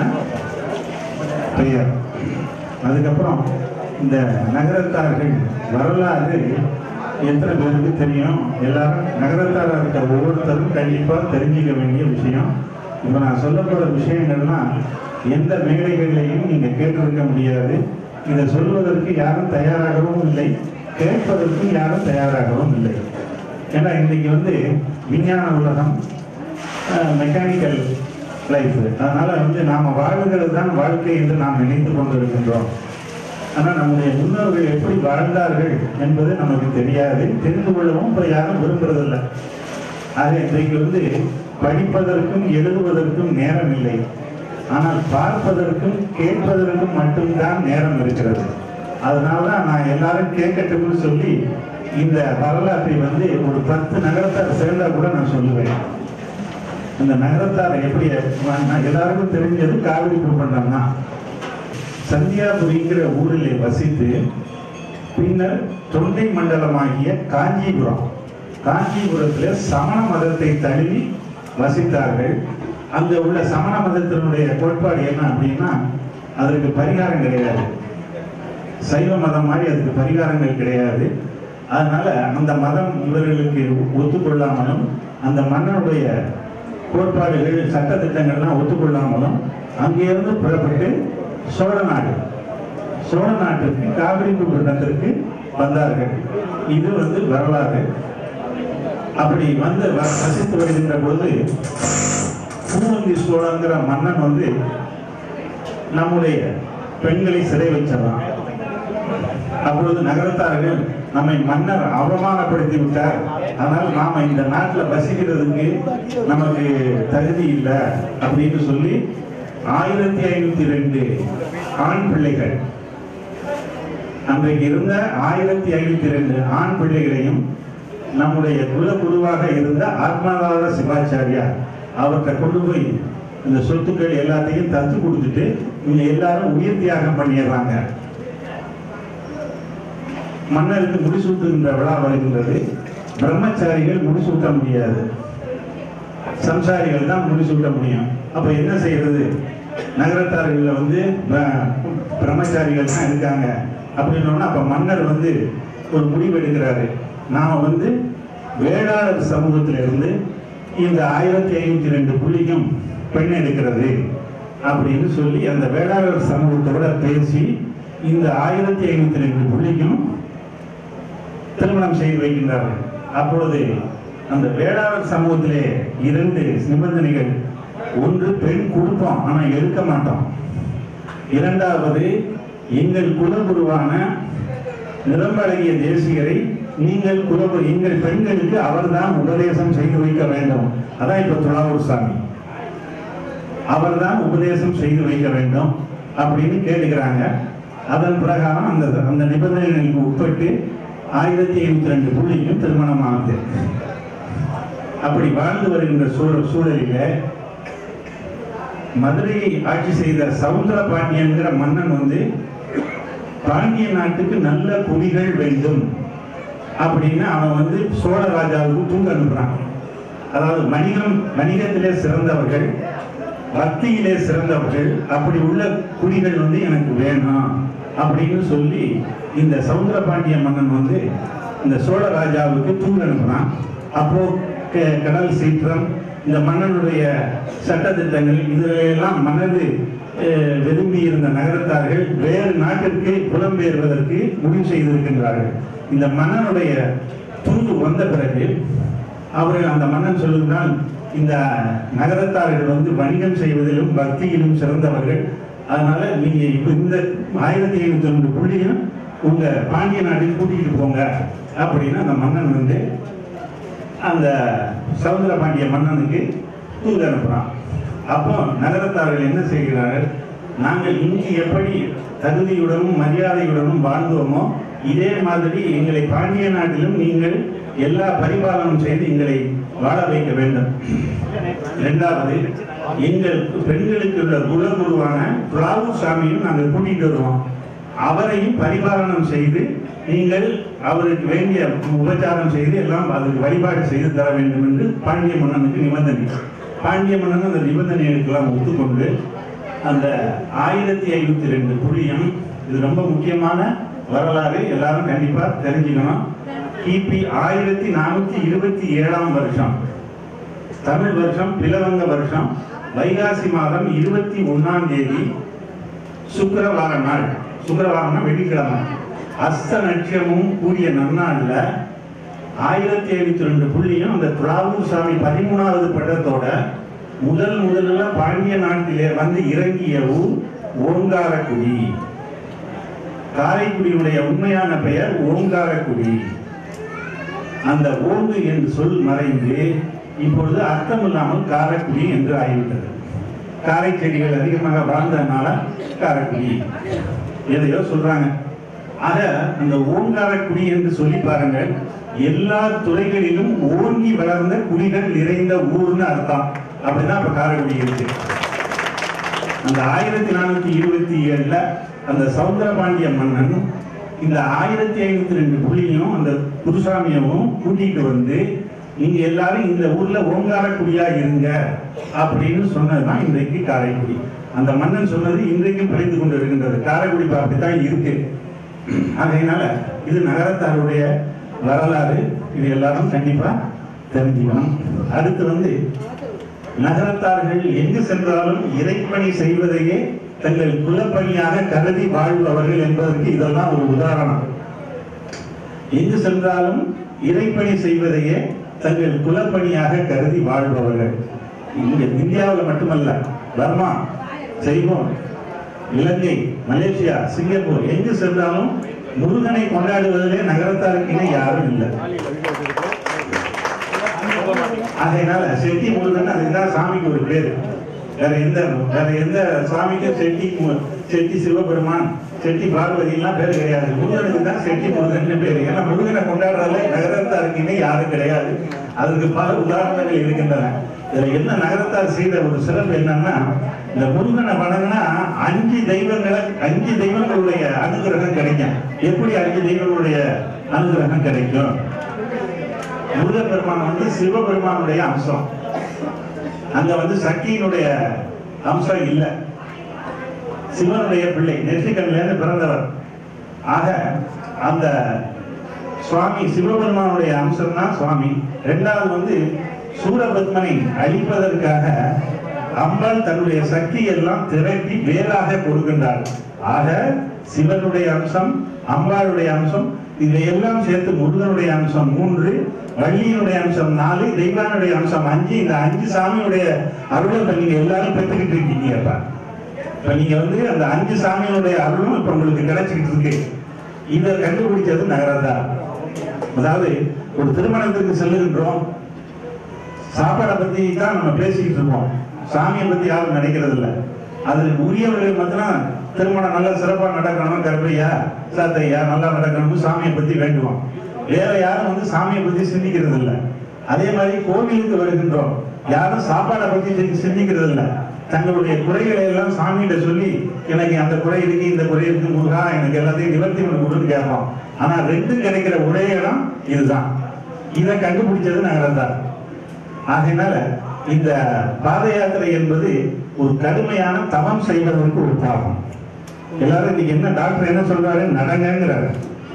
பெயர் அதுக்கப்புறம் இந்த நகரத்தார்கள் வரலாறு எத்தனை பேருக்கு தெரியும் எல்லாரும் நகரத்தாராக இருக்க ஒவ்வொருத்தரும் கண்டிப்பாக தெரிஞ்சுக்க வேண்டிய விஷயம் இப்போ நான் சொல்ல போகிற விஷயங்கள்லாம் எந்த மேடைகள்லையும் நீங்கள் கேட்டிருக்க முடியாது இதை சொல்வதற்கு யாரும் தயாராகவும் இல்லை கேட்பதற்கும் யாரும் தயாராகவும் இல்லை ஏன்னா இன்னைக்கு வந்து விஞ்ஞான உலகம் மெக்கானிக்கல் லைஃப் அதனால வந்து நாம வாழ்கிறது தான் வாழ்க்கை என்று நாம் நினைத்து கொண்டிருக்கின்றோம் ஆனால் நம்முடைய முன்னோர்கள் எப்படி வாழ்ந்தார்கள் என்பது நமக்கு தெரியாது தெரிந்து கொள்ளவும் இப்போ யாரும் விரும்புறதில்லை ஆக இன்றைக்கு வந்து படிப்பதற்கும் எழுதுவதற்கும் நேரம் இல்லை ஆனால் பார்ப்பதற்கும் கேட்பதற்கும் மட்டும்தான் நேரம் இருக்கிறது அதனால தான் நான் எல்லாரும் கேட்கட்டும்னு சொல்லி இந்த வரலாற்றை வந்து ஒரு பத்து நகரத்தார் சேர்ந்தா கூட நான் சொல்லுவேன் இந்த நகரத்தார் எப்படி நான் எல்லாருக்கும் தெரிஞ்சது காவிரி குப்பண்டம் தான் சந்தியாபுரிங்கிற ஊரிலே வசித்து பின்னர் தொண்டை மண்டலமாகிய காஞ்சிபுரம் காஞ்சிபுரத்துல சமண மதத்தை தழுவி வசித்தார்கள் அங்க உள்ள சமண மதத்தினுடைய கோட்பாடு என்ன அப்படின்னா அதற்கு பரிகாரம் கிடையாது சைவ மதம் மாதிரி அதுக்கு பரிகாரங்கள் கிடையாது அதனால அந்த மதம் இவர்களுக்கு ஒத்துக்கொள்ளாமலும் அந்த மன்னனுடைய கோட்பாடுகள் சட்டத்திட்டங்கள்லாம் ஒத்துக்கொள்ளாமலும் அங்கிருந்து புறப்பட்டு சோழ நாடு சோழ நாட்டிற்கு காவிரி குண்டத்திற்கு வந்தார்கள் இது வந்து வரலாறு அப்படி வந்து வ- வசித்து வருகின்ற பொழுது பூவந்தி சோழங்கிற மன்னன் வந்து நம்முடைய பெண்களை சிறை வச்சிடறான் அப்பொழுது நகரத்தார்கள் நம்மை மன்னர் அவமானப்படுத்தி விட்டார் அதனால் நாம இந்த நாட்டில் வசிக்கிறதுக்கு நமக்கு தகுதி இல்லை அப்படின்னு சொல்லி ஆயிரத்தி ஐநூத்தி ரெண்டு ஆண் பிள்ளைகள் அன்றைக்கு இருந்த ஆயிரத்தி ஐநூத்தி ரெண்டு ஆண் பிள்ளைகளையும் நம்முடைய குலகுருவாக இருந்த ஆத்மநாத சிவாச்சாரியார் அவர்கிட்ட கொண்டு போய் இந்த சொத்துக்கள் எல்லாத்தையும் தத்து கொடுத்துட்டு இவங்க எல்லாரும் உயிர் தியாகம் பண்ணிடுறாங்க மன்னருக்கு முடிசூட்டுகின்ற விழா வருகின்றது பிரம்மச்சாரிகள் முடிசூட்ட முடியாது சம்சாரிகள் தான் முடிசூட்ட முடியும் அப்ப என்ன செய்யறது நகரத்தார்கள்ல வந்து ப- பிரம்மச்சாரிகள் தான் இருக்காங்க அப்படின்னோன்னா அப்ப மன்னர் வந்து ஒரு முடிவு எடுக்கிறாரு நாம வந்து வேளாளர் சமூகத்தில இருந்து இந்த ஆயிரத்தி ஐநூத்தி ரெண்டு புள்ளிக்கும் பெண் எடுக்கிறது அப்படின்னு சொல்லி அந்த வேளாளர் சமூகத்தோட பேசி இந்த ஆயிரத்தி ஐநூத்தி ரெண்டு புள்ளிக்கும் திருமணம் செய்து வைக்கின்றார்கள் அப்பொழுது அந்த வேளாளர் சமூகத்திலே இரண்டு நிபந்தனைகள் ஒன்று பெண் கொடுப்போம் ஆனா எடுக்க மாட்டோம் இரண்டாவது எங்கள் குலகுருவான நிறம்பழகிய தேசிகரை நீங்கள் குலகுரு எங்கள் பெண்களுக்கு அவர்தான் உபதேசம் செய்து வைக்க வேண்டும் அதான் இப்ப துளாவூர் சாமி அவர்தான் உபதேசம் செய்து வைக்க வேண்டும் அப்படின்னு கேட்டுக்கிறாங்க அதன் பிரகாரம் அந்த அந்த நிபந்தனைகளுக்கு உட்பட்டு ஆயிரத்தி ஐநூத்தி ரெண்டு புள்ளிக்கும் திருமணம் ஆகுது அப்படி வாழ்ந்து வருகின்ற சூழல் சூழலில மதுரையை ஆட்சி செய்த சவுந்தர பாண்டியன்கிற மன்னன் வந்து பாண்டிய நாட்டுக்கு நல்ல குடிகள் வேண்டும் அப்படின்னு அவன் வந்து சோழ ராஜாவுக்கு தூங்க அனுப்புறான் அதாவது வணிகம் வணிகத்திலே சிறந்தவர்கள் பக்தியிலே சிறந்தவர்கள் அப்படி உள்ள குடிகள் வந்து எனக்கு வேணும் அப்படின்னு சொல்லி இந்த சவுந்தர பாண்டிய மன்னன் வந்து இந்த சோழ ராஜாவுக்கு தூங்க அனுப்புறான் அப்போ க- கடல் சீற்றம் இந்த மன்னனுடைய சட்டத்திட்டங்கள் இதிலெல்லாம் மனது அஹ், விரும்பி இருந்த நகரத்தார்கள் வேறு நாட்டிற்கு புலம்பெயர்வதற்கு முடிவு செய்திருக்கின்றார்கள் இந்த மன்னனுடைய தூது வந்த பிறகு அவர்கள் அந்த மன்னன் சொல்லுகிறான் இந்த நகரத்தார்கள் வந்து வணிகம் செய்வதிலும் பக்தியிலும் சிறந்தவர்கள் அதனால நீங்க இப்ப இந்த ஆயிரத்தி ஐநூத்தி ரெண்டு புள்ளியும் உங்க பாண்டிய நாட்டுக்கு கூட்டிட்டு போங்க அப்படின்னு அந்த மன்னன் வந்து அந்த சவுந்தர பாண்டிய மன்னனுக்கு தூது அனுப்புறான் அப்போ நகரத்தார்கள் என்ன செய்கிறார்கள் நாங்கள் இங்கு எப்படி தகுதியுடனும் மரியாதையுடனும் வாழ்ந்தோமோ இதே மாதிரி எங்களை பாண்டிய நாட்டிலும் நீங்கள் எல்லா பரிபாலனம் செய்து எங்களை வாழ வைக்க வேண்டும் இரண்டாவது எங்கள் பெண்களுக்கு உள்ள குலகுருவான துலாவூர் சாமியும் நாங்கள் கூட்டிட்டு வருவோம் அவரையும் பரிபாலனம் செய்து நீங்கள் அவருக்கு வேண்டிய உபச்சாரம் செய்து எல்லாம் அதுக்கு வழிபாடு செய்து தர வேண்டும் என்று பாண்டிய மன்னனுக்கு நிபந்தனை பாண்டிய மன்னன் அந்த நிபந்தனைகளுக்கெல்லாம் ஒத்துக்கொண்டு அந்த ஆயிரத்தி ஐநூத்தி ரெண்டு புள்ளியம் இது ரொம்ப முக்கியமான வரலாறு எல்லாரும் கண்டிப்பா தெரிஞ்சுக்கணும் கிபி ஆயிரத்தி நானூத்தி இருபத்தி ஏழாம் வருஷம் தமிழ் வருஷம் பிலவங்க வருஷம் வைகாசி மாதம் இருபத்தி ஒன்னாம் தேதி சுக்கிரவார நாள் சுக்கிரவாரம்னா வெள்ளிக்கிழமை அஸ்த நட்சமும் கூடிய நன்னாள்ல ஆயிரத்தி ஐநூத்தி ரெண்டு புள்ளியும் அந்த துலாவூர் சாமி பதிமூணாவது பட்டத்தோட முதல் முதல்ல பாண்டிய நாட்டிலே வந்து இறங்கிய ஊர் ஓங்காரக்குடி காரைக்குடியுடைய உண்மையான பெயர் ஓங்காரக்குடி அந்த ஓங்கு என்று சொல் மறைந்து இப்பொழுது அர்த்தம் இல்லாமல் காரைக்குடி என்று ஆகிவிட்டது காரை செடிகள் அதிகமாக வாழ்ந்ததுனால காரைக்குடி எதையோ சொல்றாங்க ஆக அந்த ஓங்காரக்குடி என்று சொல்லி பாருங்கள் எல்லா துறைகளிலும் ஓங்கி வளர்ந்த குடிகள் நிறைந்த ஊர்னு அர்த்தம் அப்படிதான் இப்ப காரைக்குடி இருக்கு அந்த ஆயிரத்தி நானூத்தி இருபத்தி ஏழுல அந்த சவுந்தரபாண்டிய மன்னன் இந்த ஆயிரத்தி ஐநூத்தி ரெண்டு புள்ளியும் அந்த குருசாமியவும் கூட்டிட்டு வந்து நீங்க எல்லாரும் இந்த ஊர்ல ஓங்காரக்குடியா இருங்க அப்படின்னு சொன்னதுதான் இன்றைக்கு காரைக்குடி அந்த மன்னன் சொன்னது இன்றைக்கும் பிழைத்து கொண்டு இருக்கின்றது காரைக்குடி இப்ப அப்படித்தான் இருக்கு அதனால இது நகரத்தாருடைய வரலாறு இது எல்லாரும் கண்டிப்பா தெரிஞ்சுக்கணும் அடுத்து வந்து நகரத்தார்கள் எங்கு சென்றாலும் இறைப்பணி செய்வதையே தங்கள் குலப்பணியாக கருதி வாழ்பவர்கள் என்பதற்கு இதெல்லாம் ஒரு உதாரணம் எங்கு சென்றாலும் இறைப்பணி செய்வதையே தங்கள் குலப்பணியாக கருதி வாழ்பவர்கள் இங்க இந்தியாவில் மட்டுமல்ல பர்மா செய்வோம் இலங்கை மலேசியா சிங்கப்பூர் எங்கு சென்றாலும் முருகனை கொண்டாடுவதிலே நகரத்தாருக்கு இணை யாரும் இல்லை அதனால செட்டி முருகன் அதுதான் சாமிக்கு ஒரு பேரு வேற எந்த வேற எந்த சாமிக்கும் செட்டி மு- செட்டி சிவபெருமான் செட்டி பார்வதி எல்லாம் பேர் கிடையாது முருகனுக்கு தான் செட்டி முருகன் பேர் ஏன்னா முருகனை கொண்டாடுறதுல நகரத்தாருக்குன்னு யாரும் கிடையாது அதுக்கு பல உதாரணங்கள் இருக்கின்றன இதுல என்ன நகரத்தார் செய்த ஒரு சிறப்பு என்னன்னா இந்த முருகனை வணங்கினா அஞ்சு தெய்வங்களை அஞ்சு தெய்வங்களுடைய அனுகிரகம் கிடைக்கும் எப்படி அஞ்சு தெய்வங்களுடைய அனுகிரகம் கிடைக்கும் முருகன் பெருமான் வந்து சிவபெருமானுடைய அம்சம் அங்க வந்து சக்தியினுடைய அம்சம் இல்லை சிவனுடைய பிள்ளை நெற்றிக்கண்ல இருந்து பிறந்தவர் ஆக அந்த சுவாமி சிவபெருமானுடைய அம்சம் தான் சுவாமி ரெண்டாவது வந்து சூரபத்மனை அழிப்பதற்காக அம்பாள் தன்னுடைய சக்தி எல்லாம் திரட்டி வேலாக கொடுக்கின்றார் ஆக சிவனுடைய அம்சம் அம்பாளுடைய அம்சம் இதை எல்லாம் சேர்த்து முருகனுடைய அம்சம் மூன்று வள்ளியினுடைய அம்சம் நாலு தெய்வானுடைய அம்சம் அஞ்சு இந்த அஞ்சு சாமியுடைய அருளை இப்ப நீங்க எல்லாரும் பெற்றுக்கிட்டு இருக்கீங்கப்பா இப்ப நீங்க வந்து அந்த அஞ்சு சாமியினுடைய அருளும் இப்ப உங்களுக்கு கிடைச்சிக்கிட்டு இருக்கு இதை கண்டுபிடிச்சது நகரதா அதாவது ஒரு திருமணத்திற்கு செல்லுகின்றோம் சாப்பாடை பத்தி தான் நம்ம பேசிக்கிட்டு இருக்கோம் சாமியை பத்தி யாரும் நினைக்கிறது இல்ல அதுல உரியவர்கள் மட்டும் திருமணம் நல்லா சிறப்பா நடக்கணும் கர்ப்பையா சாத்தையா நல்லா நடக்கணும்னு சாமியை பத்தி வேண்டுவோம் வேற யாரும் வந்து சாமியை பத்தி சிந்திக்கிறது இல்ல அதே மாதிரி கோவிலுக்கு வருகின்றோம் யாரும் சாப்பாடை பத்தி சி- சிந்திக்கிறது இல்ல தங்களுடைய குறைகளை எல்லாம் சாமிகிட்ட சொல்லி எனக்கு அந்த குறை இருக்கு இந்த குறை இருக்கு முருகா எனக்கு எல்லாத்தையும் நிவர்த்தி பண்ணி கொடுன்னு கேட்போம் ஆனா ரெண்டும் கிடைக்கிற ஒரே இடம் இதுதான் இதை கண்டுபிடிச்சது நகரம்தான் ஆகையினால இந்த பாத யாத்திரை என்பது ஒரு கடுமையான தவம் செய்வதற்கு ஒரு பாவம் எல்லாரும் இன்னைக்கு என்ன டாக்டர் என்ன சொல்றாரு நடங்கங்கிறாரு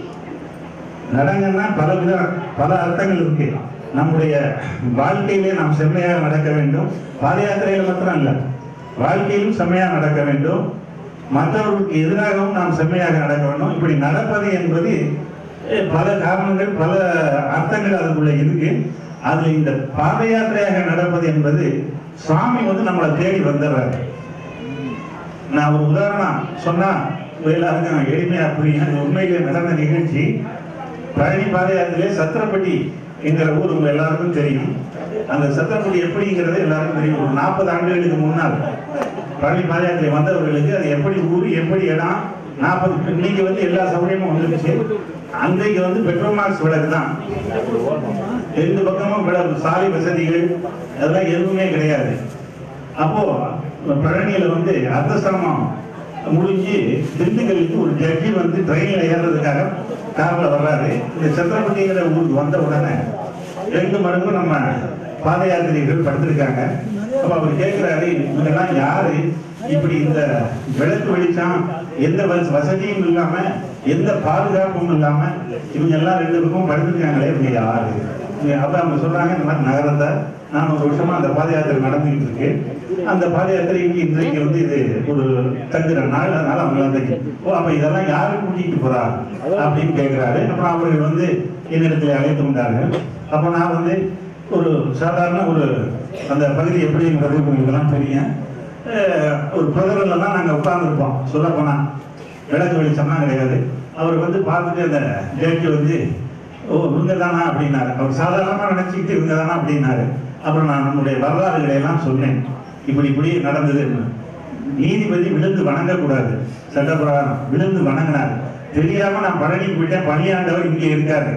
நடங்கன்னா பல வித பல அர்த்தங்கள் இருக்கு நம்முடைய வாழ்க்கையிலே நாம் செம்மையாக நடக்க வேண்டும் பாத யாத்திரையில மாத்திரம் இல்ல வாழ்க்கையிலும் செம்மையாக நடக்க வேண்டும் மற்றவர்களுக்கு எதிராகவும் நாம் செம்மையாக நடக்க வேண்டும் இப்படி நடப்பது என்பது அஹ், பல காரணங்கள் பல அர்த்தங்கள் அதுக்குள்ள இருக்கு அதுல இந்த பாத யாத்திரையாக நடப்பது என்பது சுவாமி வந்து நம்மளை தேடி வந்துடுறாரு நான் ஒரு உதாரணம் சொன்னா எல்லாருக்கும் நான் எளிமையா புரியும் இது உண்மையிலே நடந்த நிகழ்ச்சி பழனி பாத யாத்திரையிலே சத்திரப்பட்டி என்கிற ஊர் உங்க எல்லாருக்கும் தெரியும் அந்த சத்திரப்பட்டி எப்படிங்கிறது எல்லாருக்கும் தெரியும் ஒரு நாற்பது ஆண்டுகளுக்கு முன்னால் பழனி பாத யாத்திரை வந்தவர்களுக்கு அது எப்படி ஊர் எப்படி இடம் நாற்பது இன்னைக்கு வந்து எல்லா சௌகரியமும் வந்துருச்சு அன்றைக்கு வந்து பெட்ரோல் மார்க்ஸ் விளக்கு தான் ரெண்டு பக்கமும் விளக்கு சாலை வசதிகள் அதெல்லாம் எதுவுமே கிடையாது அப்போ பழனியில வந்து அர்த்தசிரமம் முடிஞ்சு திண்டுக்கல்லுக்கு ஒரு ஜட்ஜி வந்து ட்ரெயின்ல ஏறுறதுக்காக கார்ல வர்றாரு இந்த சத்திரப்பட்டிங்கிற ஊருக்கு வந்த உடனே ரெண்டு மடங்கு நம்ம பாத யாத்திரிகள் படுத்திருக்காங்க அப்ப அவர் கேட்கிறாரு இவங்கெல்லாம் யாரு இப்படி இந்த விளக்கு வெளிச்சம் எந்த வச- வசதியும் இல்லாம எந்த பாதுகாப்பும் இல்லாம இவங்க எல்லாம் ரெண்டு பக்கமும் படுத்திருக்காங்களே இவங்க யாரு இங்க அப்ப அவங்க சொல்றாங்க இந்த மாதிரி நகரத்தை நான் ஒரு வருஷமா அந்த பாத யாத்திரை நடந்துகிட்டு இருக்கு அந்த பாத யாத்திரைக்கு இன்றைக்கு வந்து இது ஒரு தங்குற நாள் அதனால அவங்க வந்து ஓ அப்ப இதெல்லாம் யாரு கூட்டிட்டு போறா அப்படின்னு கேட்கிறாரு அப்புறம் அவர்கள் வந்து என்னிடத்துல அழைத்து கொண்டார்கள் அப்ப நான் வந்து ஒரு சாதாரண ஒரு அந்த பகுதி எப்படிங்கிறது உங்களுக்கு எல்லாம் தெரியும் அஹ் ஒரு புதரில் தான் நாங்கள் உட்கார்ந்துருப்போம் சொல்ல போனா விளக்கு வெளிச்சம்லாம் கிடையாது அவர் வந்து பார்த்துட்டு அந்த ஜட்ஜி வந்து ஓ இவங்க தானா அப்படின்னாரு அவர் சாதாரணமாக நினச்சிக்கிட்டு இவங்க தானா அப்படின்னாரு அப்புறம் நான் நம்முடைய வரலாறுகளை எல்லாம் சொன்னேன் இப்படி இப்படி நடந்ததுன்னு நீதிபதி விழுந்து வணங்கக்கூடாது சட்டப்பிரகாரம் விழுந்து வணங்கினார் தெரியாம நான் பழனி போயிட்டேன் பணியாண்டவர் இங்கே இருக்காரு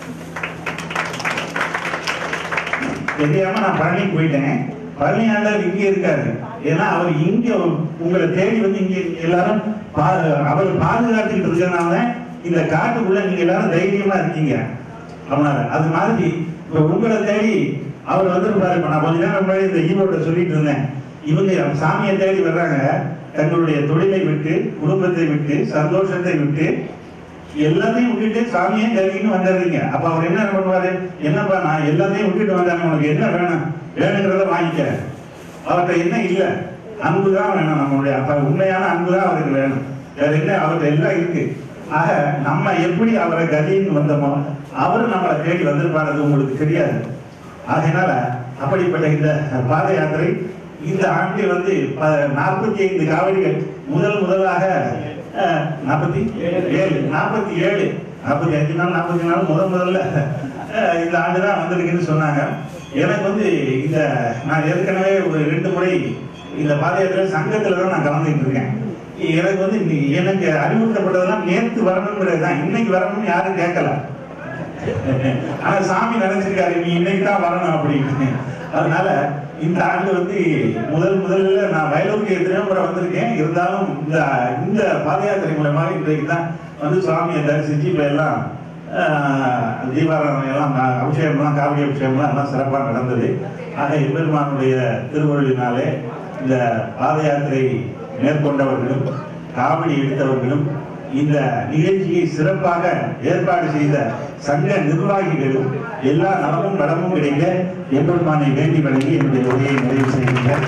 தெரியாம நான் பழனி போயிட்டேன் பழனி ஆண்டவர் இங்க இருக்காரு ஏன்னா அவர் இங்க உங்களை தேடி வந்து இங்க எல்லாரும் பா- அவர் பாதுகாத்துக்கிட்டு இருக்கனால இந்த காட்டுக்குள்ள நீங்க எல்லாரும் தைரியமா இருக்கீங்க அவனால அது மாதிரி இப்ப உங்களை தேடி அவர் வந்திருப்பாரு இப்ப நான் கொஞ்ச நேரம் முன்னாடி இந்த ஈவோட சொல்லிட்டு இருந்தேன் இவங்க சாமியை தேடி வர்றாங்க தங்களுடைய தொழிலை விட்டு குடும்பத்தை விட்டு சந்தோஷத்தை விட்டு எல்லாத்தையும் விட்டுட்டு சாமியே தேடின்னு வந்துடுறீங்க அப்ப அவர் என்ன பண்ணுவாரு என்னப்பா நான் எல்லாத்தையும் விட்டுட்டு வந்தேன் உனக்கு என்ன வேணும் வேணுங்கிறத வாங்கிக்க அவர்கிட்ட என்ன இல்ல அன்பு தான் வேணும் நம்மளுடைய அப்ப உண்மையான அன்பு தான் அவருக்கு வேணும் வேற என்ன அவர்கிட்ட எல்லாம் இருக்கு ஆக நம்ம எப்படி அவரை கதின்னு வந்தோமோ அவரும் நம்மளை தேடி வந்திருப்பாரு அது உங்களுக்கு தெரியாது ஆகையினால அப்படிப்பட்ட இந்த பாத யாத்திரை இந்த ஆண்டு வந்து நாற்பத்தி ஐந்து காவடிகள் முதல் முதலாக அஹ், நாற்பத்தி ஏழு நாற்பத்தி ஏழு நாற்பத்தி அஞ்சு நாள் நாற்பத்தி நாள் முதல் முதல்ல அஹ், இந்த ஆண்டு தான் வந்திருக்குன்னு சொன்னாங்க எனக்கு வந்து இந்த நான் ஏற்கனவே ஒரு ரெண்டு முறை இந்த பாத யாத்திரை சங்கத்துல தான் நான் கலந்துக்கிட்டு இருக்கேன் எனக்கு வந்து இன்னைக்கு எனக்கு அறிவுறுத்தப்பட்டதெல்லாம் நேத்து வரணுங்கிறது தான் இன்னைக்கு வரணும்னு யாரும் கேட்கல ஆனா சாமி நினைச்சிருக்காரு நீ இன்னைக்கு தான் வரணும் அப்படின்னு அதனால இந்த ஆண்டு வந்து முதல் முதல்ல நான் வயலூருக்கு எத்தனையோ முறை வந்திருக்கேன் இருந்தாலும் இந்த இந்த பாத யாத்திரை மூலமாக இன்றைக்கு தான் வந்து சுவாமியை தரிசிச்சு இப்ப எல்லாம் ஆஹ், தீபாராதனை எல்லாம் நா- அபிஷேகம்லாம் காவிரி அபிஷேகம்லாம் எல்லாம் சிறப்பாக நடந்தது ஆக எம்பெருமானுடைய திருவருளினாலே இந்த பாத யாத்திரை மேற்கொண்டவர்களும் காவடி எடுத்தவர்களும் இந்த நிகழ்ச்சியை சிறப்பாக ஏற்பாடு செய்த சங்க நிர்வாகிகளும் எல்லா நலமும் வளமும் கிடைக்க எம்பெருமானை வேண்டி வழங்கி என்னுடைய உரையை நிறைவு செய்கின்றேன்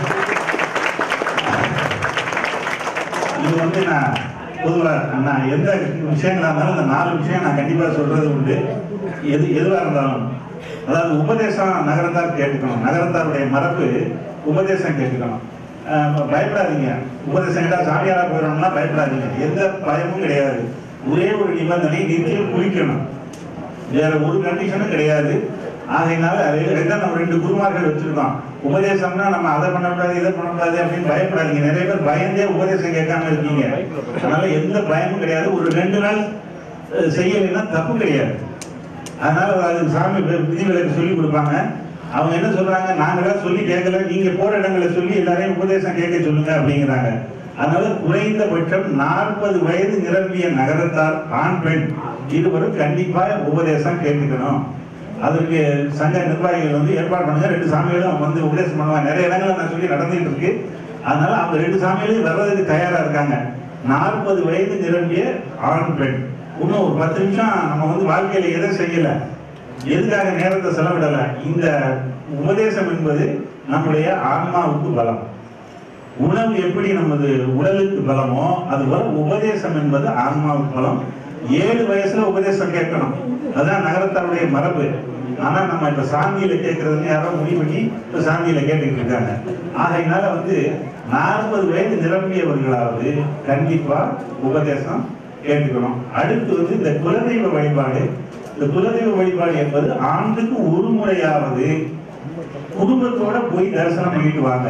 இது வந்து நான் பொதுவா நான் எந்த விஷயங்களா இருந்தாலும் இந்த நாலு விஷயம் நான் கண்டிப்பா சொல்றது உண்டு எது எதுவா இருந்தாலும் அதாவது உபதேசம் நகரத்தார் கேட்டுக்கணும் நகரத்தாருடைய மரபு உபதேசம் கேட்டுக்கணும் அஹ் பயப்படாதீங்க உபதேசம் கேட்டா சாமியாரா போயிடணும்னா பயப்படாதீங்க எந்த பயமும் கிடையாது ஒரே ஒரு நிபந்தனை நித்தியம் குளிக்கணும் வேற ஒரு கண்டிஷனும் கிடையாது ஆகையினால ரெண்டாம் நம்ம ரெண்டு குருமார்கள் வச்சிருக்கோம் உபதேசம்னா நம்ம அதை பண்ணக்கூடாது இதை பண்ணக்கூடாது அப்படின்னு பயப்படாதீங்க நிறைய பேர் பயந்தே உபதேசம் கேட்காம இருக்கீங்க அதனால எந்த பயமும் கிடையாது ஒரு ரெண்டு நாள் அஹ், செய்யலைன்னா தப்பு கிடையாது அதனால அது சாமி வி- விதிவிலக்கு சொல்லி கொடுப்பாங்க அவங்க என்ன சொல்றாங்க நாங்களாம் சொல்லி கேட்கல நீங்க போற இடங்களை சொல்லி எல்லாரையும் உபதேசம் கேட்க சொல்லுங்க அப்படிங்கிறாங்க அதனால குறைந்தபட்சம் நாற்பது வயது நிரம்பிய நகரத்தார் ஆண் பெண் இருவரும் கண்டிப்பா உபதேசம் கேட்டுக்கணும் அதற்கு சங்க நிர்வாகிகள் வந்து ஏற்பாடு பண்ணுங்க ரெண்டு சாமிகளும் வந்து உபதேசம் பண்ணுவாங்க நிறைய இடங்கள்ல நான் சொல்லி நடந்துட்டு இருக்கு அதனால அவங்க ரெண்டு சாமிகளையும் வர்றதுக்கு தயாரா இருக்காங்க நாற்பது வயது நிரம்பிய ஆண் பெண் இன்னும் ஒரு பத்து நிமிஷம் நம்ம வந்து வாழ்க்கையில எதை செய்யல எதுக்காக நேரத்தை செலவிடல இந்த உபதேசம் என்பது நம்முடைய ஆன்மாவுக்கு பலம் உணவு எப்படி நமது உடலுக்கு பலமோ அது போல உபதேசம் என்பது ஆன்மாவுக்கு பலம் ஏழு வயசுல உபதேசம் கேட்கணும் அதுதான் நகரத்தாருடைய மரபு ஆனா நம்ம இப்ப சாந்தியில கேட்கறதுன்னு யாரோ முடிவு பண்ணி இப்ப சாந்தியில கேட்டுக்கிட்டு இருக்காங்க ஆகையினால வந்து நாற்பது வயது நிரம்பியவர்களாவது கண்டிப்பா உபதேசம் கேட்டுக்கணும் அடுத்து வந்து இந்த குலதெய்வ வழிபாடு இந்த குலதெய்வ வழிபாடு என்பது ஆண்டுக்கு ஒரு முறையாவது குடும்பத்தோட போய் தரிசனம் பண்ணிட்டு வாங்க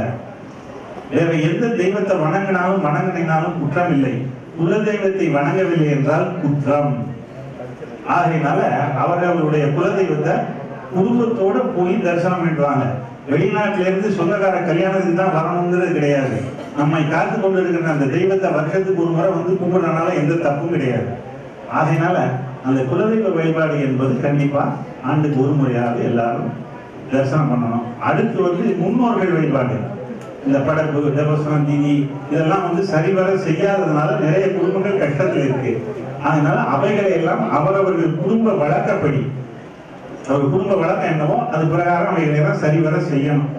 வேற எந்த தெய்வத்தை வணங்கினாலும் வணங்கினாலும் குற்றம் இல்லை குல தெய்வத்தை வணங்கவில்லை என்றால் குற்றம் ஆகையினால அவர்களுடைய குலதெய்வத்தை குடும்பத்தோட போய் தரிசனம் பண்ணிடுவாங்க வெளிநாட்டில இருந்து சொந்தக்கார கல்யாணத்துக்கு தான் வரணுங்கிறது கிடையாது நம்மை காத்து கொண்டு இருக்கிற அந்த தெய்வத்தை வருஷத்துக்கு ஒரு முறை வந்து கும்பிடுறதுனால எந்த தப்பும் கிடையாது ஆகையினால அந்த குலதெய்வ வழிபாடு என்பது கண்டிப்பா ஆண்டுக்கு ஒரு முறையாவது எல்லாரும் தரிசனம் பண்ணணும் அடுத்து வந்து முன்னோர்கள் வழிபாடு இந்த படப்பு தேவஸ்தானம் தீதி இதெல்லாம் வந்து சரிவர செய்யாததுனால நிறைய குடும்பங்கள் கஷ்டத்தில் இருக்கு அதனால அவைகளை எல்லாம் அவரவர்கள் குடும்ப வழக்கப்படி அவர் குடும்ப வழக்கம் என்னவோ அது பிரகாரம் அவைகளை எல்லாம் சரிவர செய்யணும்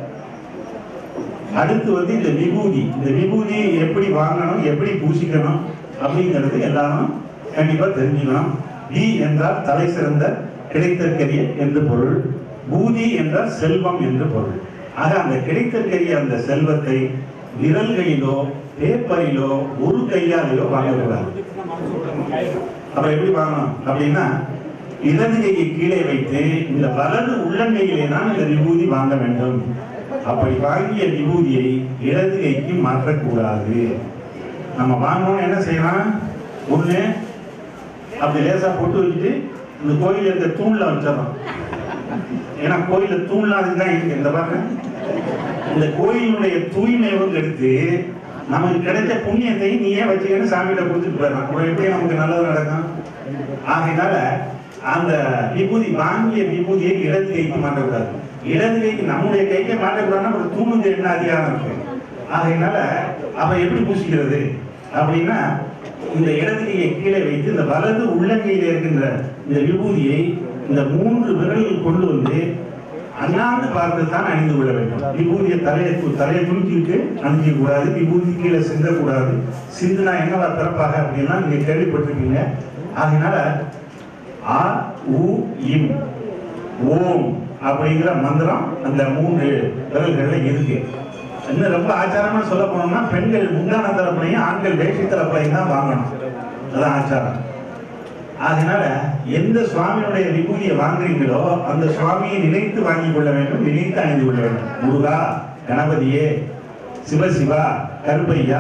அடுத்து வந்து இந்த விபூதி இந்த விபூதி எப்படி வாங்கணும் எப்படி பூசிக்கணும் அப்படிங்கிறது எல்லாரும் கண்டிப்பா தெரிஞ்சுக்கணும் வி என்றால் தலை சிறந்த கிடைத்தற்கரிய என்று பொருள் பூதி என்றால் செல்வம் என்று பொருள் ஆக அந்த கிடைத்தற்கரிய அந்த செல்வத்தை விரல்களிலோ பேப்பரிலோ ஒரு கையாலேயோ வாங்கக்கூடாது அப்புறம் எப்படி வாங்கணும் அப்படின்னா இடது கையை கீழே வைத்து இந்த வலது உள்ளங்கையிலே தான் இந்த விபூதி வாங்க வேண்டும் அப்படி வாங்கிய விபூதியை இடது கைக்கு மாற்றக்கூடாது நம்ம வாங்கணும்னு என்ன செய்யலாம் ஒண்ணு அப்படி லேசா போட்டு வச்சுட்டு இந்த கோயில் இருக்க தூண்ல வச்சிடறோம் ஏன்னா கோயில தூண்லாம் அதுதான் இருக்கு இந்த பாருங்க இந்த கோயிலுடைய தூய்மையும் எடுத்து நமக்கு கிடைச்ச புண்ணியத்தை நீயே வச்சுக்கன்னு சாமிகிட்ட கொடுத்துட்டு போயிடலாம் அப்புறம் எப்படி நமக்கு நல்லது நடக்கும் ஆகையினால அந்த விபூதி வாங்கிய விபூதியை இடது கைக்கு மாற்றக்கூடாது இடது கைக்கு நம்முடைய கைக்கே மாற்றக்கூடாதுன்னா ஒரு தூணுக்கு என்ன அதிகாரம் இருக்கு ஆகையினால அவ எப்படி பூசிக்கிறது அப்படின்னா இந்த இடது கையை கீழே வைத்து இந்த வலது உள்ளங்கையில இருக்கின்ற இந்த விபூதியை இந்த மூன்று விரல்கள் கொண்டு வந்து அண்ணாந்து பார்த்து தான் அணிந்து கொள்ள வேண்டும் விபூதியை தலையை கு- தலையை குலுக்கிட்டு அணிஞ்சிக்க கூடாது விபூதி கீழே சிந்தக்கூடாது சிந்துனா என்னவா பிறப்பாக அப்படின்னா நீங்க கேள்விப்பட்டிருக்கீங்க அதனால ஆ உ இம் ஓம் அப்படிங்கிற மந்திரம் அந்த மூன்று விரல்கள்ல இருக்கு இன்னும் ரொம்ப ஆச்சாரமா சொல்ல போனோம்னா பெண்கள் முந்தான தரப்புலையும் ஆண்கள் வேஷ்டி தரப்புலையும் தான் வாங்கணும் அதான் ஆச்சாரம் அதனால எந்த சுவாமியுடைய விபூதியை வாங்குறீங்களோ அந்த சுவாமியை நினைத்து வாங்கிக் கொள்ள வேண்டும் நினைத்து அணிந்து கொள்ள வேண்டும் முருகா கணபதியே சிவசிவா கருப்பையா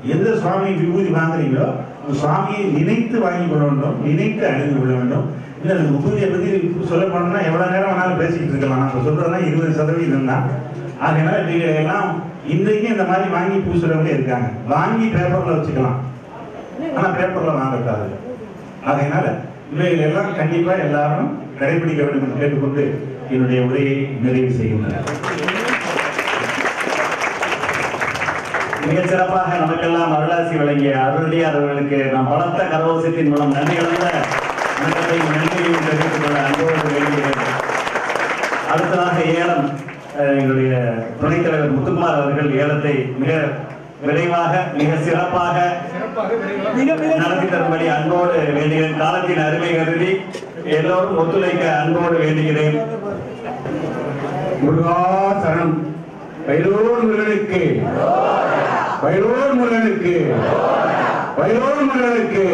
எந்த சுவாமி விபூதி வாங்குறீங்களோ அந்த சுவாமியை நினைத்து வாங்கி கொள்ள வேண்டும் நினைத்து அணிந்து கொள்ள வேண்டும் இல்லை அந்த விபூதியை பற்றி சொல்ல போனோம்னா எவ்வளோ நேரம் வேணாலும் பேசிக்கிட்டு இருக்கலாம் நம்ம சொல்றதுனா இருபது சதவீதம் தான் அதனால இவைகளை எல்லாம் இன்றைக்கும் இந்த மாதிரி வாங்கி பூசுறவங்க இருக்காங்க வாங்கி பேப்பர்ல வச்சுக்கலாம் ஆனா பேப்பர்ல வாங்கக்கூடாது அதனால இவைகள் எல்லாம் கண்டிப்பா எல்லாரும் கடைபிடிக்க வேண்டும் என்று கேட்டுக்கொண்டு என்னுடைய உரையை நிறைவு செய்கின்றேன் மிகச் சிறப்பாக நமக்கெல்லாம் அருளாசி வழங்கிய அருளியார் அவர்களுக்கு நாம் பலத்த கரவோசத்தின் மூலம் நன்றி கலந்த வணக்கத்தையும் நன்றியையும் தெரிவித்துக் கொள்ள அன்போடு வேண்டுகிறேன் அடுத்ததாக ஏலம் அஹ், எங்களுடைய துணைத் தலைவர் முத்துக்குமார் அவர்கள் ஏலத்தை மிக விரைவாக மிக சிறப்பாக நடத்தி தரும்படி அன்போடு வேண்டுகிறேன் காலத்தின் அருமை கருதி எல்லோரும் ஒத்துழைக்க அன்போடு வேண்டுகிறேன் முருகா சரணம் பைரோர் முருகனுக்கு பைரோர் முருகனுக்கு பைரோர் முருகனுக்கு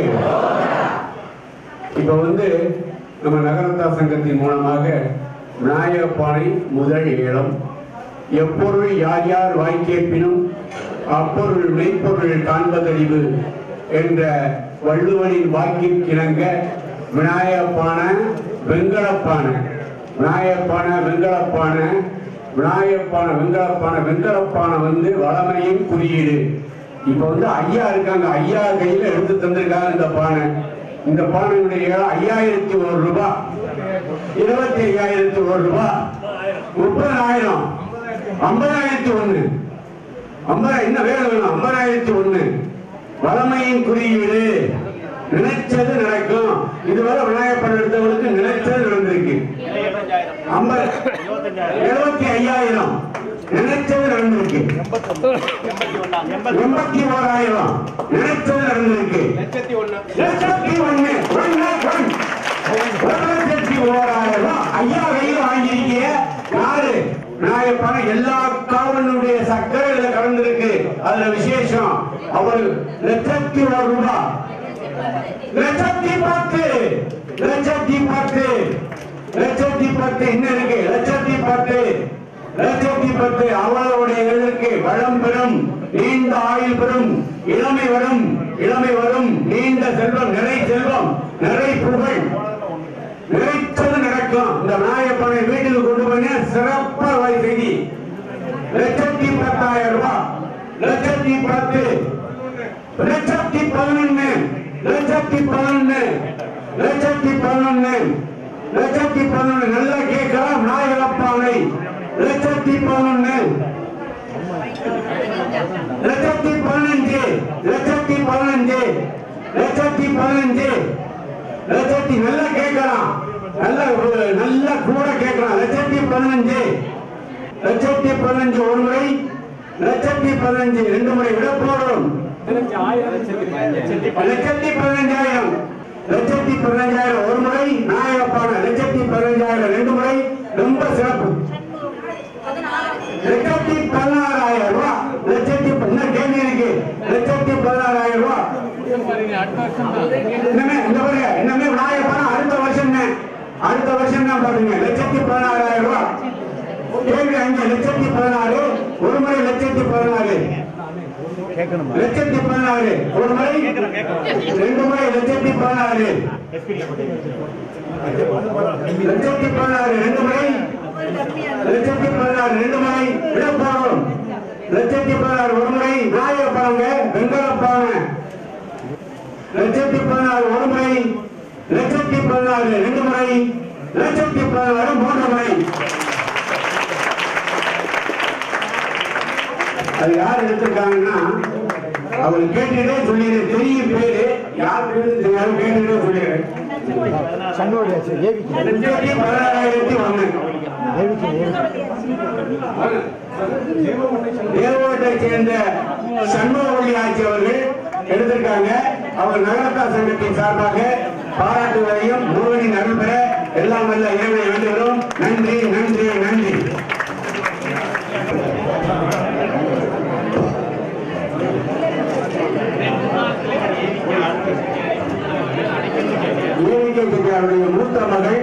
இப்ப வந்து நம்ம நகரத்தா சங்கத்தின் மூலமாக விநாயகப்பானை முதல் ஏலம் எப்பொருள் யார் யார் வாய்க்கேப்பினும் அப்பொருள் மெய்ப்பொருள் காண்பதறிவு என்ற வள்ளுவனின் வாக்கிற்கிணங்க விநாயகப்பான வெங்கலப்பான விநாயகப்பான வெங்கலப்பான விநாயகப்பான வெங்கலப்பான வெங்கலப்பான வந்து வளமையின் குறியீடு இப்ப வந்து ஐயா இருக்காங்க ஐயா கையில எடுத்து தந்திருக்காங்க இந்த பானை இந்த பானையுடைய ஐயாயிரத்தி ஒரு ரூபாய் இருபத்தி ஐயாயிரத்தி ஒரு ரூபாய் முப்பதாயிரம் ஐம்பதாயிரத்தி ஒண்ணு ஐம்பதாயிரம் என்ன வேணும் வேணும் ஐம்பதாயிரத்தி ஒண்ணு வளமையின் குறியீடு நினைச்சது நடக்கும் இதுவரை விநாயகப்பன் எடுத்தவங்களுக்கு நினைச்சது நடந்திருக்கு ஐம்பது எழுபத்தி ஐயாயிரம் நினைச்சது நடந்திருக்கு எண்பத்தி ஓராயிரம் நினைச்சது நடந்திருக்கு லட்சத்தி ஒண்ணு ஒண்ணு ஒன் ஒரு லட்சத்தி ஓராயிரம் ஐயா கையில் வாங்கியிருக்கீங்க யாரு விநாயகப்பான எல்லா காவலனுடைய சக்கரை இதுல கலந்திருக்கு அதுல விசேஷம் அவர் லட்சத்தி ஒரு ரூபாய் லட்சத்தி பத்து லட்சத்தி பத்து லட்சத்தி பத்து என்ன இருக்கு லட்சத்தி பத்து லட்சத்தி பத்து அவளுடைய இருக்கு வளம் பெறும் நீண்ட ஆயுள் பெறும் இளமை வரும் இளமை வரும் நீண்ட செல்வம் நிறை செல்வம் நிறை புகழ் நினைத்தது நடக்கும் இந்த விநாயகப்பனை வீட்டுக்கு கொண்டு போய் சிறப்பா வாய் செய்தி லட்சத்தி பத்தாயிரம் ரூபாய் லட்சத்தி பத்து லட்சத்தி பதினொன்னு லட்சத்தி பதினொன்னு லட்சத்தி பதினொன்னு லட்சத்தி பதினொன்னு நல்லா கேட்கலாம் நாயகப்பானை லட்சத்தி பதினொன்னு லட்சத்தி பதினஞ்சு லட்சத்தி பதினஞ்சு லட்சத்தி பதினஞ்சு லட்சத்தி நல்லா கேட்கலாம் நல்ல ஒரு- நல்ல கூட கேட்கலாம் லட்சத்தி பதினஞ்சு லட்சத்தி பதினஞ்சு ஒரு முறை லட்சத்தி பதினஞ்சு ரெண்டு முறை விட போறோம் லட்சத்தி பதினஞ்சாயிரம் லட்சத்தி பதினஞ்சாயிரம் ஒரு முறை நாயகப்பான லட்சத்தி பதினஞ்சாயிரம் ரெண்டு முறை ரொம்ப சிறப்பு லட்சத்தி பதினாறாயிரம் ரூபாய் லட்சத்தி என்ன கேள்வி இருக்கு லட்சத்தி பதினாறாயிரம் ரூபாய் என்னமே இந்த பாருங்க என்னமே விநாயகப்பான அடுத்த வருஷம் அடுத்த வருஷம் தான் பாருங்க லட்சத்தி பதினாறாயிரம் ரூபாய் கேள்வி அஞ்சு லட்சத்தி பதினாறு ஒரு முறை லட்சத்தி பதினாறு லட்சத்தி பதினாறு ஒரு முறை ரெண்டு முறை லட்சத்தி பதினாறு லட்சத்தி பதினாறு ரெண்டு முறை லட்சத்தி பதினாறு ரெண்டு முறை விடப்போறோம் லட்சத்தி பதினாறு ஒரு முறை நாயகப்பாங்க வெங்கலப்பாங்க லட்சத்தி பதினாறு ஒரு முறை லட்சத்தி பதினாறு ரெண்டு முறை லட்சத்தி பதினாறு மூன்று முறை அது யார் எடுத்திருக்காங்கன்னா அவர் கேட்டுட்டே சொல்லிடு தெரியும் பேரு யார் பேரு தெரியாது கேட்டுட்டே சொல்லிடுறேன் லட்சத்தி பதினாறாயிரத்தி ஒண்ணு தேவோட்டை சேர்ந்த சண்முகவள்ளி ஆட்சி அவர்கள் எடுத்திருக்காங்க அவர் நகரத்தா சங்கத்தின் சார்பாக பாராட்டுவதையும் முருகனின் அருள் பெற எல்லாம் வல்ல இறைவனை வேண்டுகிறோம் நன்றி நன்றி நன்றி ஏவிகே செட்டியாருடைய மூத்த மகள்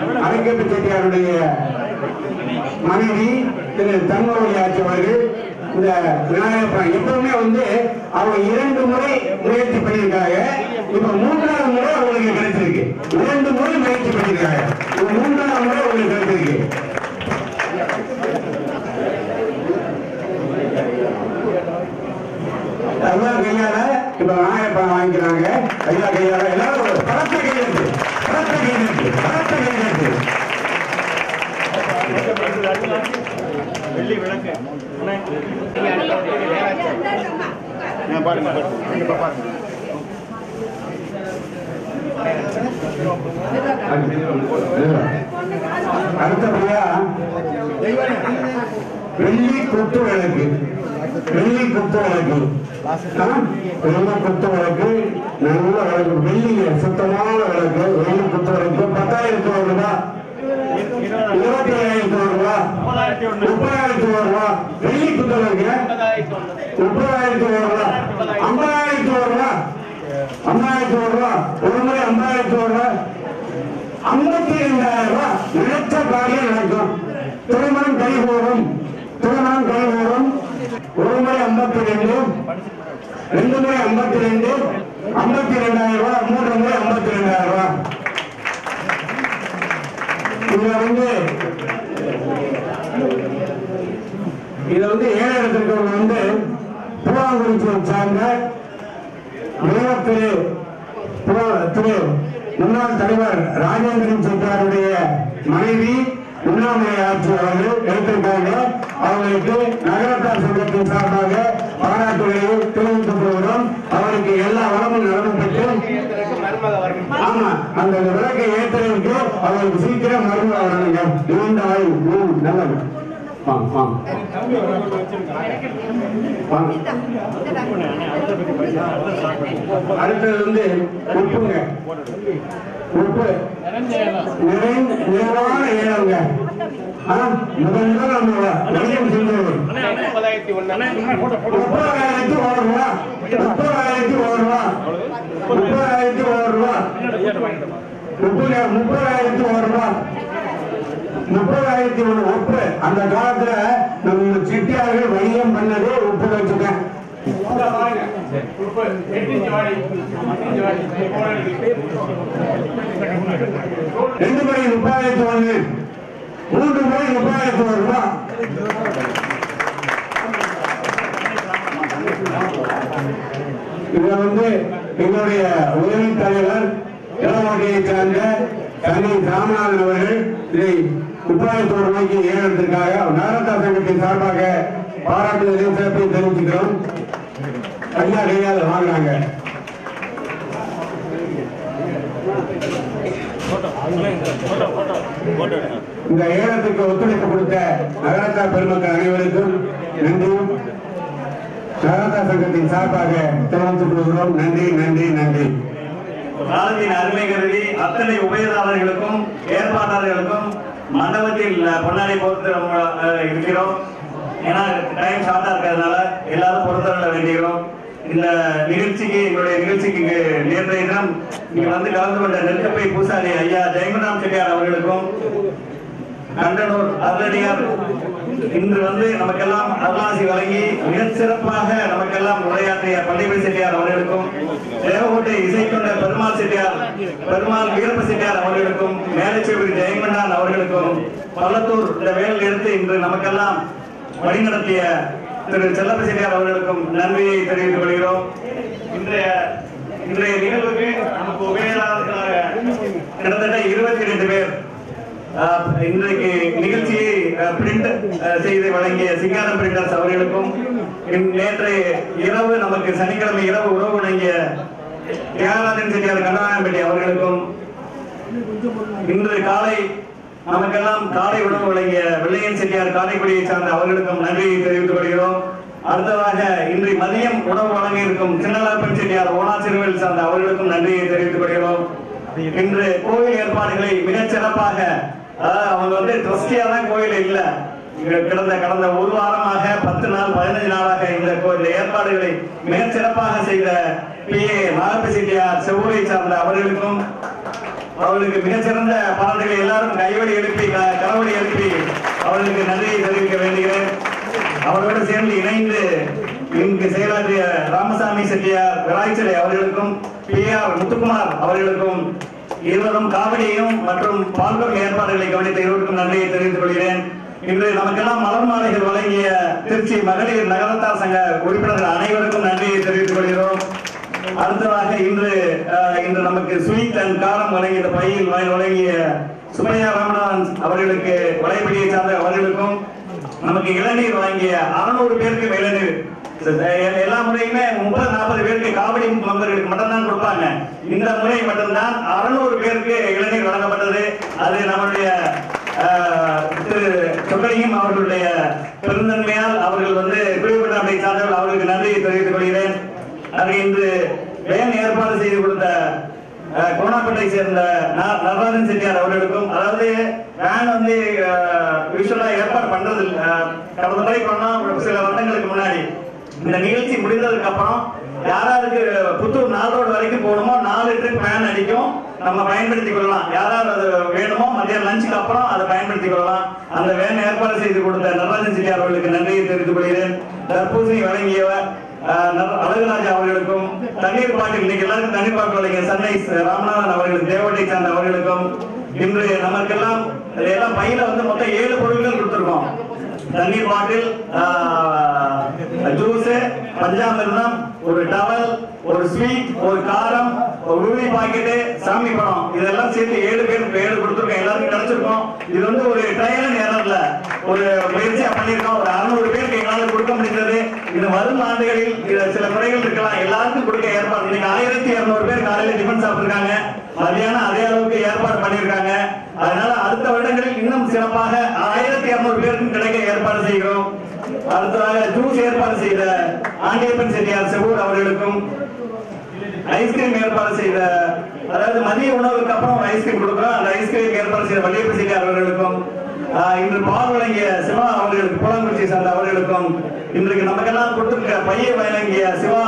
அரைக்கப்பு செட்டியாருடைய மனைவி திரு தன்மொழி ஆட்சி அவர்கள் இந்த விநாயகர் படம் எப்பவுமே வந்து அவங்க இரண்டு முறை முயற்சி பண்ணியிருக்காங்க இப்ப மூன்றாவது முறை அவங்களுக்கு கிடைச்சிருக்கு இரண்டு முறை முயற்சி பண்ணியிருக்காங்க இப்ப மூன்றாவது முறை அவங்களுக்கு கிடைச்சிருக்கு ஐயா கையால இப்ப விநாயகர் படம் வாங்கிக்கிறாங்க ஐயா கையால எல்லாரும் ஒரு படத்தை கையெழுத்து படத்தை கையெழுத்து படத்தை கையெழுத்து அடுத்தபடியா வெள்ளி குத்து விளக்கு வெள்ளி குத்து விளக்கு ஆ? வெள்ளி குத்து விளக்கு நல்ல விளக்கு வெள்ளி சுத்தமான விளக்கு வெள்ளி குத்து விளக்கு பத்தாயிரத்தி ஒரு ரூபாய் இருபத்தி ஏழாயிரத்தி ஒரு ரூபாய் முப்பதாயிரத்தி ஒரு ரூபாய் வெள்ளி குத்து விளக்கு முப்பதாயிரத்தி ஒரு ரூபாய் ஐம்பதாயிரத்தி ஒரு ரூபாய் ஐம்பதாயிரத்தி ஒரு ரூபாய் ஒரு முறை ஐம்பதாயிரத்தி ஒரு ரூபாய் ஐம்பத்தி ரெண்டாயிரம் ரூபாய் நினைச்ச காரியம் நடக்கும் திருமணம் கைகூடும் திருமணம் கைகூடும் ஒரு முறை ஐம்பத்தி ரெண்டு ரெண்டு முறை ஐம்பத்தி ரெண்டு ஐம்பத்தி ரெண்டாயிரம் ரூபாய் மூன்று முறை ஐம்பத்தி ரெண்டாயிரம் ரூபாய் இதுல வந்து இதுல வந்து ஏழை இடத்திற்கு வந்து பூவாங்குறிச்சியை சார்ந்த மேயர் திரு பு- திரு முன்னாள் தலைவர் ராஜேந்திரன் செட்டியாருடைய மனைவி உண்ணாமலை ஆட்சி அவர்கள் எடுத்திருக்காங்க அவர்களுக்கு நகரத்தார் சங்கத்தின் சார்பாக பாராட்டுகளை தெரிவித்துக் கொள்கிறோம் அவருக்கு எல்லா வளமும் நலமும் பெற்று ஆமா அந்த விளக்கை ஏற்றுறதுக்கு அவருக்கு சீக்கிரம் மருந்து வரணுங்க நீண்ட ஆயுள் ம், நல்லது வாங்க வாங்க வாங்க அடுத்தது வந்து உப்புங்க உப்பு நிறைந்த நிறைவான ஏலங்க ஆ, முதல்ல நம்ம வணிகம் செஞ்சவர் முப்பதாயிரத்தி ஒரு ரூபா முப்பதாயிரத்தி ஒரு ரூபா முப்பதாயிரத்தி ஒரு ரூபா முப்பது முப்பதாயிரத்தி ஒரு ரூபா முப்பதாயிரத்தி ஒரு உப்பு அந்த காலத்துல நம்ம செட்டியார்கள் வணிகம் பண்ணது உப்பு வச்சுக்கேன் ரெண்டு முறை முப்பதாயிரத்தி ஒண்ணு மூன்று முறை முப்பதாயிரத்தி ஒரு ரூபாய் இதுல வந்து எங்களுடைய உதவி தலைவர் இளவாட்டியை சார்ந்த தனி ராமநாதன் அவர்கள் இதை முப்பதாயிரத்தி ரூபாய்க்கு ஏறத்திற்காக நகரத்தா சங்கத்தின் சார்பாக பாராட்டுதலையும் சிறப்பையும் தெரிவிச்சுக்கிறோம் ஐயா கையால் வாங்குறாங்க இந்த ஏலத்துக்கு ஒத்துழைப்பு கொடுத்த நகரத்தா பெருமக்கள் அனைவருக்கும் நன்றியும் நகரத்தா சங்கத்தின் சார்பாக தெரிவித்துக் கொள்கிறோம் நன்றி நன்றி நன்றி காலத்தின் அருமை கருதி அத்தனை உபயதாரர்களுக்கும் ஏற்பாட்டாளர்களுக்கும் மண்டபத்தில் பொன்னாடி பொறுத்து நம்ம, அஹ், இருக்கிறோம் ஏன்னா டைம் ஷார்ட்டா இருக்கிறதுனால எல்லாரும் பொறுத்தவரை வேண்டிக்கிறோம் இந்த நிகழ்ச்சிக்கு எங்களுடைய நிகழ்ச்சிக்கு இங்கு நேற்றைய தினம் இங்க வந்து கலந்து கொண்ட நெற்கப்பை பூசாரி ஐயா ஜெயங்குராம் செட்டியார் அவர்களுக்கும் கண்டனூர் அருளடியார் இன்று வந்து நமக்கெல்லாம் அருளாசி வழங்கி மிகச் சிறப்பாக நமக்கெல்லாம் உரையாற்றிய பள்ளிவை செட்டியார் அவர்களுக்கும் தேவகோட்டை இசைக்கொண்ட பெருமாள் செட்டியார் பெருமாள் வீரப்ப செட்டியார் அவர்களுக்கும் மேலச்சேவரி ஜெயங்கொண்டான் அவர்களுக்கும் பள்ளத்தூர் இந்த வேலையில் இருந்து இன்று நமக்கெல்லாம் வழிநடத்திய திரு செல்லப்ப செட்டியார் அவர்களுக்கும் நன்றியை தெரிவித்துக் கொள்கிறோம் இன்றைய இன்றைய நிகழ்வுக்கு நமக்கு உபயோகமாக கிட்டத்தட்ட இருபத்தி ரெண்டு பேர் ஆஹ் இன்றைக்கு நிகழ்ச்சியை பிரிண்ட் செய்து வழங்கிய சிங்காரம் பிரிண்டர்ஸ் அவர்களுக்கும் இன் நேற்றைய இரவு நமக்கு சனிக்கிழமை இரவு உறவு வழங்கிய தியாகராஜன் செட்டியார் கண்ணாயம்பட்டி அவர்களுக்கும் இன்று காலை நமக்கெல்லாம் காலை உணவு வழங்கிய வெள்ளையன் செட்டியார் காரைக்குடியை சார்ந்த அவர்களுக்கும் நன்றியை தெரிவித்துக் கொள்கிறோம் அடுத்ததாக இன்று மதியம் உணவு வழங்க இருக்கும் சின்னலாப்பன் செட்டியார் ஓனாசிறுவில் சார்ந்த அவர்களுக்கும் நன்றியை தெரிவித்துக் கொள்கிறோம் இன்று கோவில் ஏற்பாடுகளை மிகச் சிறப்பாக அதாவது அவங்க வந்து ட்ரஸ்டியா தான் கோயில் இல்ல இங்க கடந்த கடந்த ஒரு வாரமாக பத்து நாள் பதினஞ்சு நாளாக இந்த கோ- இந்த ஏற்பாடுகளை மிகச் சிறப்பாக செய்த பி ஏ நாகப்ப செட்டியார் செவ்வூரை சார்ந்த அவர்களுக்கும் அவர்களுக்கு மிகச்சிறந்த பாராட்டுகளை எல்லாரும் கைவடி எழுப்பி க- கரவடி எழுப்பி அவர்களுக்கு நன்றியை தெரிவிக்க வேண்டுகிறேன் அவரோடு சேர்ந்து இணைந்து இங்கு செயலாற்றிய ராமசாமி செட்டியார் விராய்ச்சலை அவர்களுக்கும் பி ஆர் முத்துக்குமார் அவர்களுக்கும் இருவரும் காவடியையும் மற்றும் பால்கம் ஏற்பாடுகளை கவனித்த இருவருக்கும் நன்றியை தெரிவித்துக் கொள்கிறேன் இன்று நமக்கெல்லாம் மலர் மாலைகள் வழங்கிய திருச்சி மகளிர் நகரத்தார் சங்க உறுப்பினர்கள் அனைவருக்கும் நன்றியை தெரிவித்துக் கொள்கிறோம் அடுத்ததாக இன்று அஹ், இன்று நமக்கு ஸ்வீட் அண்ட் காரம் வழங்கிய இந்த பையில் வழ- வழங்கிய சுமையா ராமநாதன் அவர்களுக்கு வலைப்பிடியை சார்ந்த அவர்களுக்கும் நமக்கு இளநீர் வழங்கிய அறுநூறு பேருக்கு இளநீர் எ- எல்லா முறையுமே முப்பது நாற்பது பேருக்கு காவடி மெம்பர்களுக்கு மட்டும்தான் கொடுப்பாங்க இந்த முறை மட்டும்தான் அறுநூறு பேருக்கு இளநீர் வழங்கப்பட்டது அது நம்மளுடைய அஹ், திரு சொக்கலிங்கம் அவர்களுடைய பெருந்தன்மையால் அவர்கள் வந்து குறிப்பிட்ட அப்படி சார்ந்தவர்கள் அவர்களுக்கு நன்றியை தெரிவித்துக் கொள்கிறேன் அது இன்று வேன் ஏற்பாடு செய்து கொடுத்த அஹ், கோணாப்பேட்டை சேர்ந்த ந- நடராஜன் செட்டியார் அவர்களுக்கும் அதாவது வேன் வந்து யூஸ்வலா ஏற்பாடு பண்றது இல்ல. அஹ், கடந்த முறை பண்ணோம் சில வருடங்களுக்கு முன்னாடி இந்த நிகழ்ச்சி முடிந்ததுக்கு அப்புறம் யாராருக்கு புத்தூர் நாலு ரோடு வரைக்கும் போகணுமோ நாலு ட்ரிப் வேன் அடிக்கும் நம்ம பயன்படுத்திக் கொள்ளலாம் யாராவது அது வேணுமோ மதியம் லஞ்சுக்கு அப்புறம் அதை பயன்படுத்திக் கொள்ளலாம் அந்த வேன் ஏற்பாடு செய்து கொடுத்த நடராஜன் செட்டியார் அவர்களுக்கு நன்றியை தெரிவித்துக் கொள்கிறேன் தர்பூசணி வழங்கியவர் ஆஹ் நர- அழகுராஜா அவர்களுக்கும் தண்ணீர் பாட்டில் இன்னைக்கு எல்லாருக்கும் தண்ணீர் பாட்டில் வழங்கிய சென்னை ராமநாதன் அவர்களுக்கு தேவட்டை சார்ந்த அவர்களுக்கும் இன்று நமக்கெல்லாம் எல்லாம் பையில வந்து மொத்தம் ஏழு பொருட்கள் கொடுத்திருக்கோம் தண்ணீர் பாட்டில் ஜூஸ் பஞ்சாமிர்தம் ஒரு டவல் ஒரு ஸ்வீட் ஒரு காரம் ஒரு உருளி பாக்கெட்டு சாமி படம் இதெல்லாம் சேர்த்து ஏழு பேருக்கு ஏழு கொடுத்துருக்கோம் எல்லாருக்கும் கிடைச்சிருக்கோம் இது வந்து ஒரு ட்ரையல் அண்ட் எரர்ல ஒரு முயற்சியா பண்ணிருக்கோம் ஒரு அறுநூறு பேருக்கு எங்களால கொடுக்க முடிந்தது இது வரும் ஆண்டுகளில் இதுல சில குறைகள் இருக்கலாம் எல்லாருக்கும் கொடுக்க ஏற்பாடு இன்னைக்கு ஆயிரத்தி இருநூறு பேர் காலையில டிஃபன் சாப்பிட்டுருக்காங்க மதியானம் அதே அளவுக்கு ஏற்பாடு பண்ணியிருக்காங்க அதனால அடுத்த வருடங்களில் இன்னும் சிறப்பாக ஆயிரத்தி இருநூறு பேருக்கும் கிடைக்க ஏற்பாடு செய்கிறோம் அடுத்ததாக ஜூஸ் ஏற்பாடு செய்த ஆண்டியப்பன் செட்டியார் செவ்வூர் அவர்களுக்கும் ஐஸ்கிரீம் ஏற்பாடு செய்த அதாவது மதிய உணவுக்கு அப்புறம் ஒரு ஐஸ்கிரீம் கொடுக்குறோம் அந்த ஐஸ்கிரீம் ஏற்பாடு செய்த வள்ளியப்ப செட்டியார் அவர்களுக்கும் ஆஹ், இன்று பால் வழங்கிய சிவா அவர்களுக்கு புலங்குறிச்சி சார்ந்த அவர்களுக்கும் இன்றைக்கு நமக்கெல்லாம் கொடுத்திருக்க பைய வழங்கிய சிவா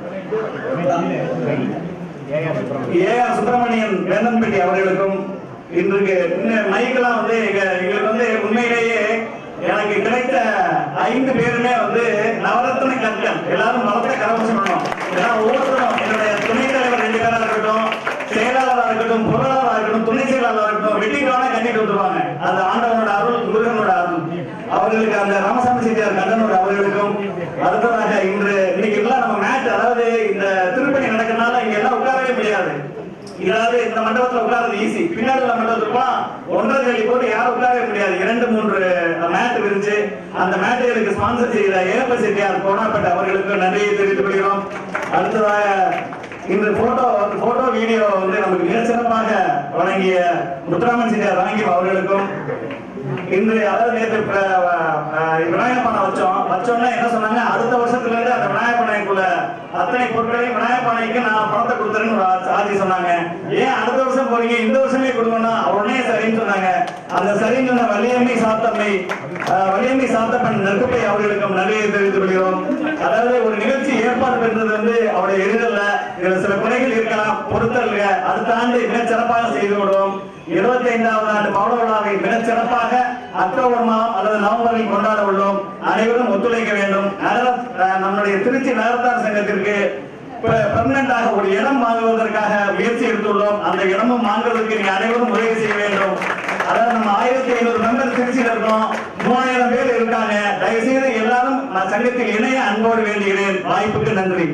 ஏ ஆர் சுப்பிரமணியன் வேந்தன்பட்டி அவர்களுக்கும் இன்றைக்கு இன்னும் மைக்கெல்லாம் வந்து எங்க எங்களுக்கு வந்து உண்மையிலேயே எனக்கு கிடைத்த ஐந்து பேருமே வந்து நவரத்ன கற்கள் எல்லாரும் நவரத்ன கரவசம் பண்ணணும் ஏன்னா ஒவ்வொருத்தரும் என்னுடைய துணைத் தலைவர் ரெண்டு பேரா இருக்கட்டும் செயலாளராக இருக்கட்டும் பொருளாளராக இருக்கட்டும் துணை செயலாளராக இருக்கட்டும் வெட்டிக்கான கண்டிட்டு வந்துருவாங்க அந்த ஆண்டவனோட அருள் முருகனோட அருள் அவர்களுக்கு அந்த ராமசாமி செட்டியார் கண்ணனோட அவர்களுக்கும் அடுத்ததாக இன்று இன்னைக்கு எல்லாம் நம்ம மேட் அதாவது இந்த திருப்பணி நடக்கிறதுனால இங்க எல்லாம் உட்காரவே முடியாது இதாவது இந்த மண்டபத்துல உட்கார்றது ஈஸி பின்னாடி உள்ள மண்டபத்துக்கு போனா ஒன்றரை கழி போட்டு யாரும் உட்காரவே முடியாது இரண்டு மூன்று மேட் விரிச்சு அந்த மேட்டுகளுக்கு ஸ்பான்சர் செய்த ஏப்ப செட்டியார் கோணாப்பேட்டை அவர்களுக்கு நன்றியை தெரிவித்துக் கொள்கிறோம் அடுத்ததாக இந்த போட்டோ போட்டோ வீடியோ வந்து நமக்கு மிக சிறப்பாக வழங்கிய முத்துராமன் செட்டியார் வழங்கி அவர்களுக்கும் இன்று அதாவது நேற்று ப- அஹ் விநாயகர் பானை வச்சோம் வச்சோன்னே என்ன சொன்னாங்க அடுத்த வருஷத்துல இருந்து அந்த விநாயகர் பானைக்குள்ள அத்தனை பொருட்களையும் விநாயகர் பானைக்கு நான் பணத்தை கொடுத்துறேன்னு ஒரு ஆ- ஆதி சொன்னாங்க ஏன் அடுத்த வருஷம் போறீங்க இந்த வருஷமே கொடுக்கணும் உடனே சரின்னு சொன்னாங்க அந்த சரின்னு சொன்ன வள்ளியம்மை சாத்தம்மை அஹ், வள்ளியம்மை சாத்தப்பன் நெருப்பை அவர்களுக்கும் நன்றியை தெரிவித்துக் கொள்கிறோம் அதாவது ஒரு நிகழ்ச்சி ஏற்பாடு பண்றது வந்து அவருடைய எளிதல்ல இதுல சில குறைகள் இருக்கலாம் பொறுத்தல் அடுத்த ஆண்டு மிகச் சிறப்பாக செய்து விடுவோம் இருபத்தி ஐந்தாவது ஆண்டு பவள விழாவை மிகச் சிறப்பாக அக்டோபர் மாதம் அல்லது நவம்பரில் கொண்டாட உள்ளோம் அனைவரும் ஒத்துழைக்க வேண்டும் நகர அஹ், நம்முடைய திருச்சி நகரத்தார் சங்கத்திற்கு பெர்மனண்டாக ஒரு இடம் வாங்குவதற்காக முயற்சி எடுத்துள்ளோம் அந்த இடமும் வாங்குவதற்கு நீங்க அனைவரும் உதவி செய்ய வேண்டும் அதாவது நம்ம ஆயிரத்தி ஐநூறு மெம்பர் திருச்சியில் இருக்கோம் மூவாயிரம் பேர் இருக்காங்க தயவு செய்து எல்லாரும் நான் சங்கத்தில் இணைய அன்போடு வேண்டுகிறேன் வாய்ப்புக்கு நன்றி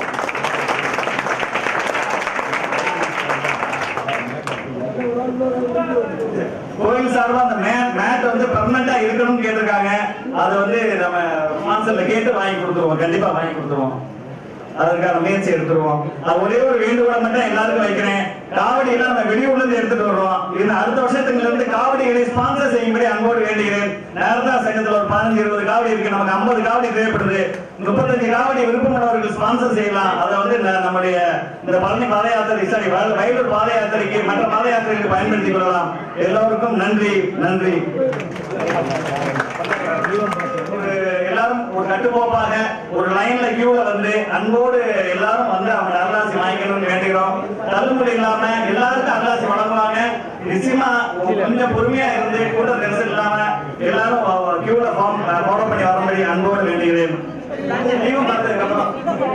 கோயில் சார்பா அந்த மேட் மேட் வந்து பெர்மனண்டா இருக்கணும்னு கேட்டிருக்காங்க அதை வந்து நம்ம ஸ்பான்சர்ல கேட்டு வாங்கி கொடுத்துருவோம் கண்டிப்பா வாங்கி கொடுத்துருவோம் அதற்கான முயற்சி எடுத்துருவோம் அது ஒரே ஒரு வேண்டுகோளை மட்டும் எல்லாருக்கும் வைக்கிறேன் காவடியெல்லாம் நம்ம வெளியூர்ல இருந்து எடுத்துட்டு வருவோம் இது அடுத்த வருஷத்துல இருந்து காவடிகளை ஸ்பான்சர் செய்யும்படி அன்போடு வேண்டுகிறேன் நேரத்தா சங்கத்துல ஒரு பதினஞ்சு இருபது காவடி இருக்கு நமக்கு ஐம்பது காவடி தேவைப்படுது முப்பத்தஞ்சு காவடி விருப்பமுள்ளவர்கள் ஸ்பான்சர் செய்யலாம் அதை வந்து ந- நம்முடைய இந்த பழனி பாத யாத்திரை சாரி வ- வயலூர் பாத யாத்திரைக்கு மற்ற பாத யாத்திரைக்கு பயன்படுத்திக் கொள்ளலாம் எல்லோருக்கும் நன்றி நன்றி ஒரு எல்லாரும் ஒரு கட்டுக்கோப்பாக ஒரு லைன்ல கியூல வந்து அன்போடு எல்லாரும் வந்து அவங்க அருளாசி வாங்கிக்கணும்னு வேண்டுகிறோம் தள்ளுபடி இல்லாம எல்லாருக்கும் அருளாசி வழங்குவாங்க நிச்சயமா கொஞ்சம் பொறுமையா இருந்து கூட்ட நெரிசல் இல்லாம எல்லாரும் கியூல ஃபார்ம் ஃபாலோ பண்ணி வரும்படி அன்போடு வேண்டுகிறேன் தெய்வம் பார்த்ததுக்கு அப்புறம்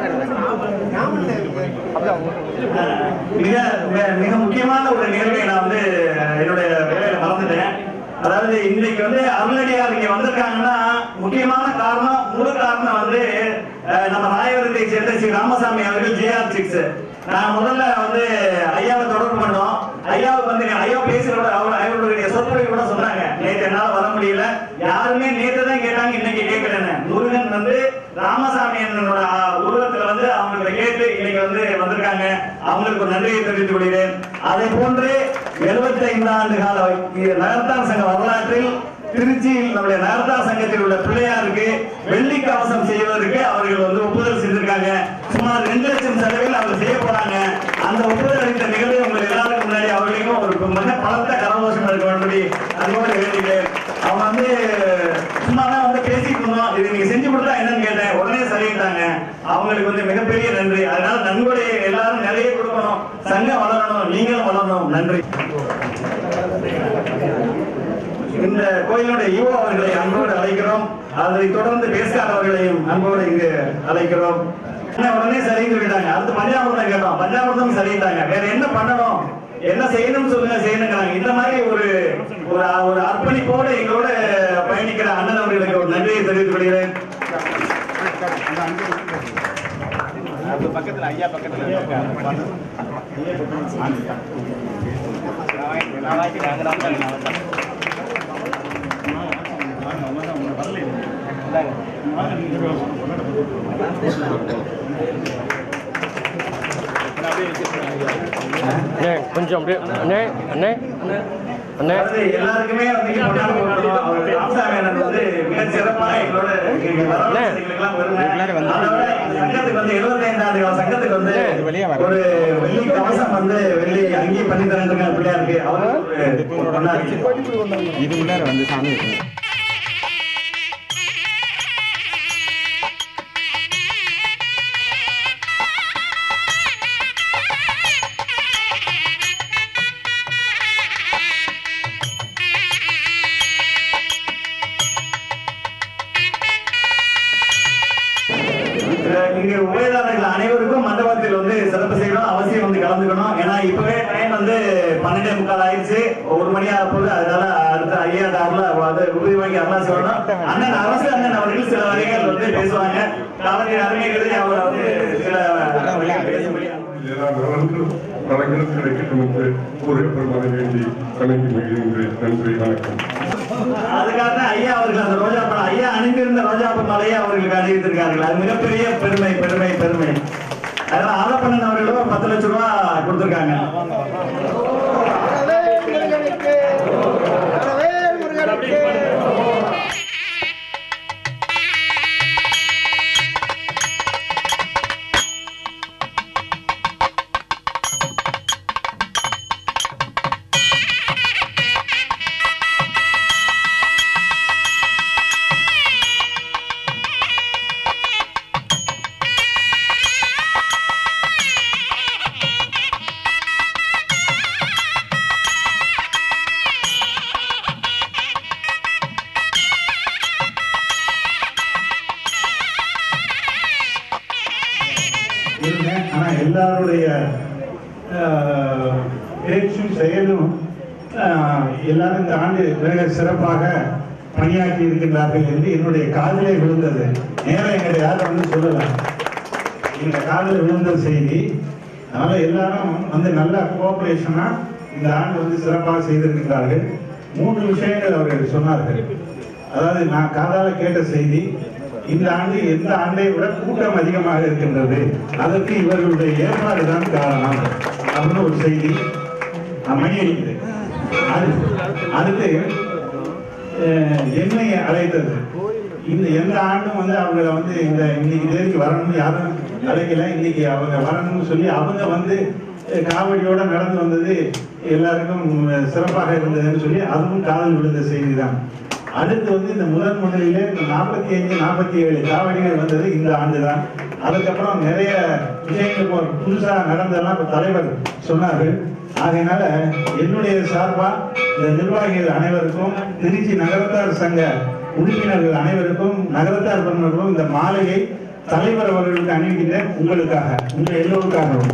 மிக மிக- மிக முக்கியமான ஒரு நிகழ்வை நான் வந்து என்னுடைய வேலையில மறந்துட்டேன் அதாவது இன்னைக்கு வந்து அருளடியார் இங்க வந்திருக்காங்கன்னா முக்கியமான காரணம் முழு காரணம் வந்து அஹ், நம்ம ராயவரத்தை சேர்ந்த ஸ்ரீ ராமசாமி அவர்கள் ஜேஆர் சிக்ஸ் நான் முதல்ல வந்து ஐயாவை தொடர்பு பண்ணோம் ஐயாவுக்கு வந்து ஐயா பேசுறோட அவர் அவருடைய சொற்பொழிவு கூட சொன்னாங்க நேற்று என்னால வர முடியல யாருமே நேற்று தான் கேட்டாங்க இன்னைக்கு கேட்கலன்னு முருகன் வந்து ராமசாமி என்னோட உருவத்துல வந்து அவங்களை கேட்டு இன்னைக்கு வந்து வந்திருக்காங்க அவங்களுக்கு ஒரு நன்றியை தெரிவித்துக் கொள்கிறேன் அதை போன்று 75 ஆண்டு கால நகர்த்தார் சங்க வரலாற்றில் திருச்சியில் நம்முடைய நகர்த்தார் சங்கத்தில் உள்ள பிள்ளையாருக்கு வெள்ளி கவசம் செய்வதற்கு அவர்கள் வந்து ஒப்புதல் செஞ்சிருக்காங்க சுமார் ரெண்டு லட்சம் செலவில் அவர் செய்ய போறாங்க அந்த ஒப்புதல் அளித்த நிகழ்வு உங்கள் எல்லாருக்கும் முன்னாடி அவர்களுக்கும் ஒரு மிக பலத்த கரகோஷம் இருக்க வேண்டி அதுபோல வேண்டிக்கிறேன் அவங்க வந்து சும்மா தான் வந்து பேசிட்டு இருந்தோம் இது நீங்க செஞ்சு கொடுத்தா என்னன்னு கேட்டேன் உடனே சரிட்டாங்க அவங்களுக்கு வந்து மிகப்பெரிய நன்றி அதனால நன்கொடை எல்லாரும் நிறைய கொடுக்கணும் சங்கம் வளரணும் நீங்களும் வளரணும் நன்றி இந்த கோயிலுடைய ஈவோ அவர்களை அன்போடு அழைக்கிறோம் அதை தொடர்ந்து பேஸ்கார் அவர்களையும் அன்போடு இங்கு அழைக்கிறோம் என்ன உடனே சரின்னு சொல்லிட்டாங்க அடுத்து பஞ்சாமிர்தம் கேட்டோம் பஞ்சாமிர்தம் சரிட்டாங்க வேற என்ன பண்ணணும் என்ன செய்யணும்னு சொல்லுங்க செய்யணுங்கிறாங்க இந்த மாதிரி ஒரு ஒரு ஒரு அர்ப்பணிப்போடு எங்களோட பயணிக்கிற அண்ணன் அவர்களுக்கு ஒரு நன்றியை தெரிவித்துக் கொள்கிறேன் பக்கத்துல ஐயா பக்கத்துல அண்ணே கொஞ்சம் அப்படியே அண்ணே அண்ணே அண்ணே அதாவது எல்லாருக்குமே வந்து இங்க கொண்டாடி கொடுக்கணும். அவர் ராமசாமி அண்ணன் வந்து மிகச் சிறப்பா எங்களோட இங்க வரலாற்று செய்திகளுக்கெல்லாம் வருங்க. அதோட இந்த சங்கத்துக்கு வந்து 75 ஆண்டு கால சங்கத்துக்கு வந்து ஒரு வெள்ளி கவசம் வந்து வெள்ளி அங்கி பண்ணி தரேன் பிள்ளையாருக்கு அவருக்கு ஒரு கொண்டாடி இது உள்ளார வந்து சாமி இங்க உபயோகாரர்கள் அனைவருக்கும் மண்டபத்தில் வந்து சிறப்பு செய்யணும் அவசியம் வந்து கலந்துக்கணும் ஏன்னா இப்பவே டைம் வந்து பன்னெண்டே முக்கால் ஆயிடுச்சு ஒரு மணி ஆக போகுது அதனால அடுத்த ஐயா அருளா வந்து உறுதி வாங்கி அருளா சொல்லணும் அண்ணன் அரசு அண்ணன் அவர்கள் சில வரிகள் வந்து பேசுவாங்க காலனி அருமைகிறது அவர் வந்து சில பேசும்படி வழங்கினது கிடைக்கட்டும் என்று ஒரே பெருமானை வேண்டி வணங்கி மகிழ்கின்றேன் நன்றி வணக்கம் அதுக்காக தான் ஐயா அவர்கள் அந்த ரோஜா பழம் ஐயா அணிந்திருந்த ரோஜா பூ மாலையை அவர்களுக்கு அணிவித்திருக்கார்கள் அது மிகப்பெரிய பெருமை பெருமை பெருமை அதனால ஆலப்பண்ணன் அவர்களும் ஒரு பத்து லட்சம் ரூபாய் கொடுத்திருக்காங்க இருங்க ஆனா எல்லாருடைய ஆஹ், பேச்சும் செயலும் ஆஹ், எல்லாரும் இந்த ஆண்டு மிக சிறப்பாக பணியாற்றி இருக்கின்றார்கள் என்று என்னுடைய காதிலே விழுந்தது நேரம் எங்களை யாரும் வந்து சொல்லல எங்க காதில் விழுந்த செய்தி அதனால எல்லாரும் வந்து நல்ல கோஆபரேஷனா இந்த ஆண்டு வந்து சிறப்பாக செய்திருக்கிறார்கள் மூன்று விஷயங்கள் அவர்கள் சொன்னார்கள் அதாவது நான் காதால கேட்ட செய்தி இந்த ஆண்டு எந்த ஆண்டை விட கூட்டம் அதிகமாக இருக்கின்றது அதற்கு இவர்களுடைய ஏற்பாடு தான் காரணம் அப்படின்னு ஒரு செய்தி நான் மணி அடிக்குது அது- அடுத்து அஹ், என்னை அழைத்தது இந்த எந்த ஆண்டும் வந்து அவங்கள வந்து இந்த இன்னைக்கு தேதிக்கு வரணும்னு யாரும் அழைக்கல இன்னைக்கு அவங்க வரணும்னு சொல்லி அவங்க வந்து அஹ், காவடியோட நடந்து வந்தது எல்லாருக்கும் அஹ், சிறப்பாக இருந்ததுன்னு சொல்லி அதுவும் காதல் விழுந்த செய்தி தான் அடுத்து வந்து இந்த முதன் முதலிலே இந்த நாற்பத்தி அஞ்சு நாற்பத்தி ஏழு காவடிகள் வந்தது இந்த ஆண்டு தான் அதுக்கப்புறம் நிறைய விஷயங்கள் இப்போ புதுசா நடந்ததெல்லாம் இப்ப தலைவர் சொன்னார்கள் ஆகையினால என்னுடைய சார்பா இந்த நிர்வாகிகள் அனைவருக்கும் திருச்சி நகரத்தார் சங்க குழுவினர்கள் அனைவருக்கும் நகரத்தார் பெருமக்களும் இந்த மாலையை தலைவர் அவர்களுக்கு அணிவிக்கின்றேன் உங்களுக்காக உங்கள் எல்லோருக்காகவும்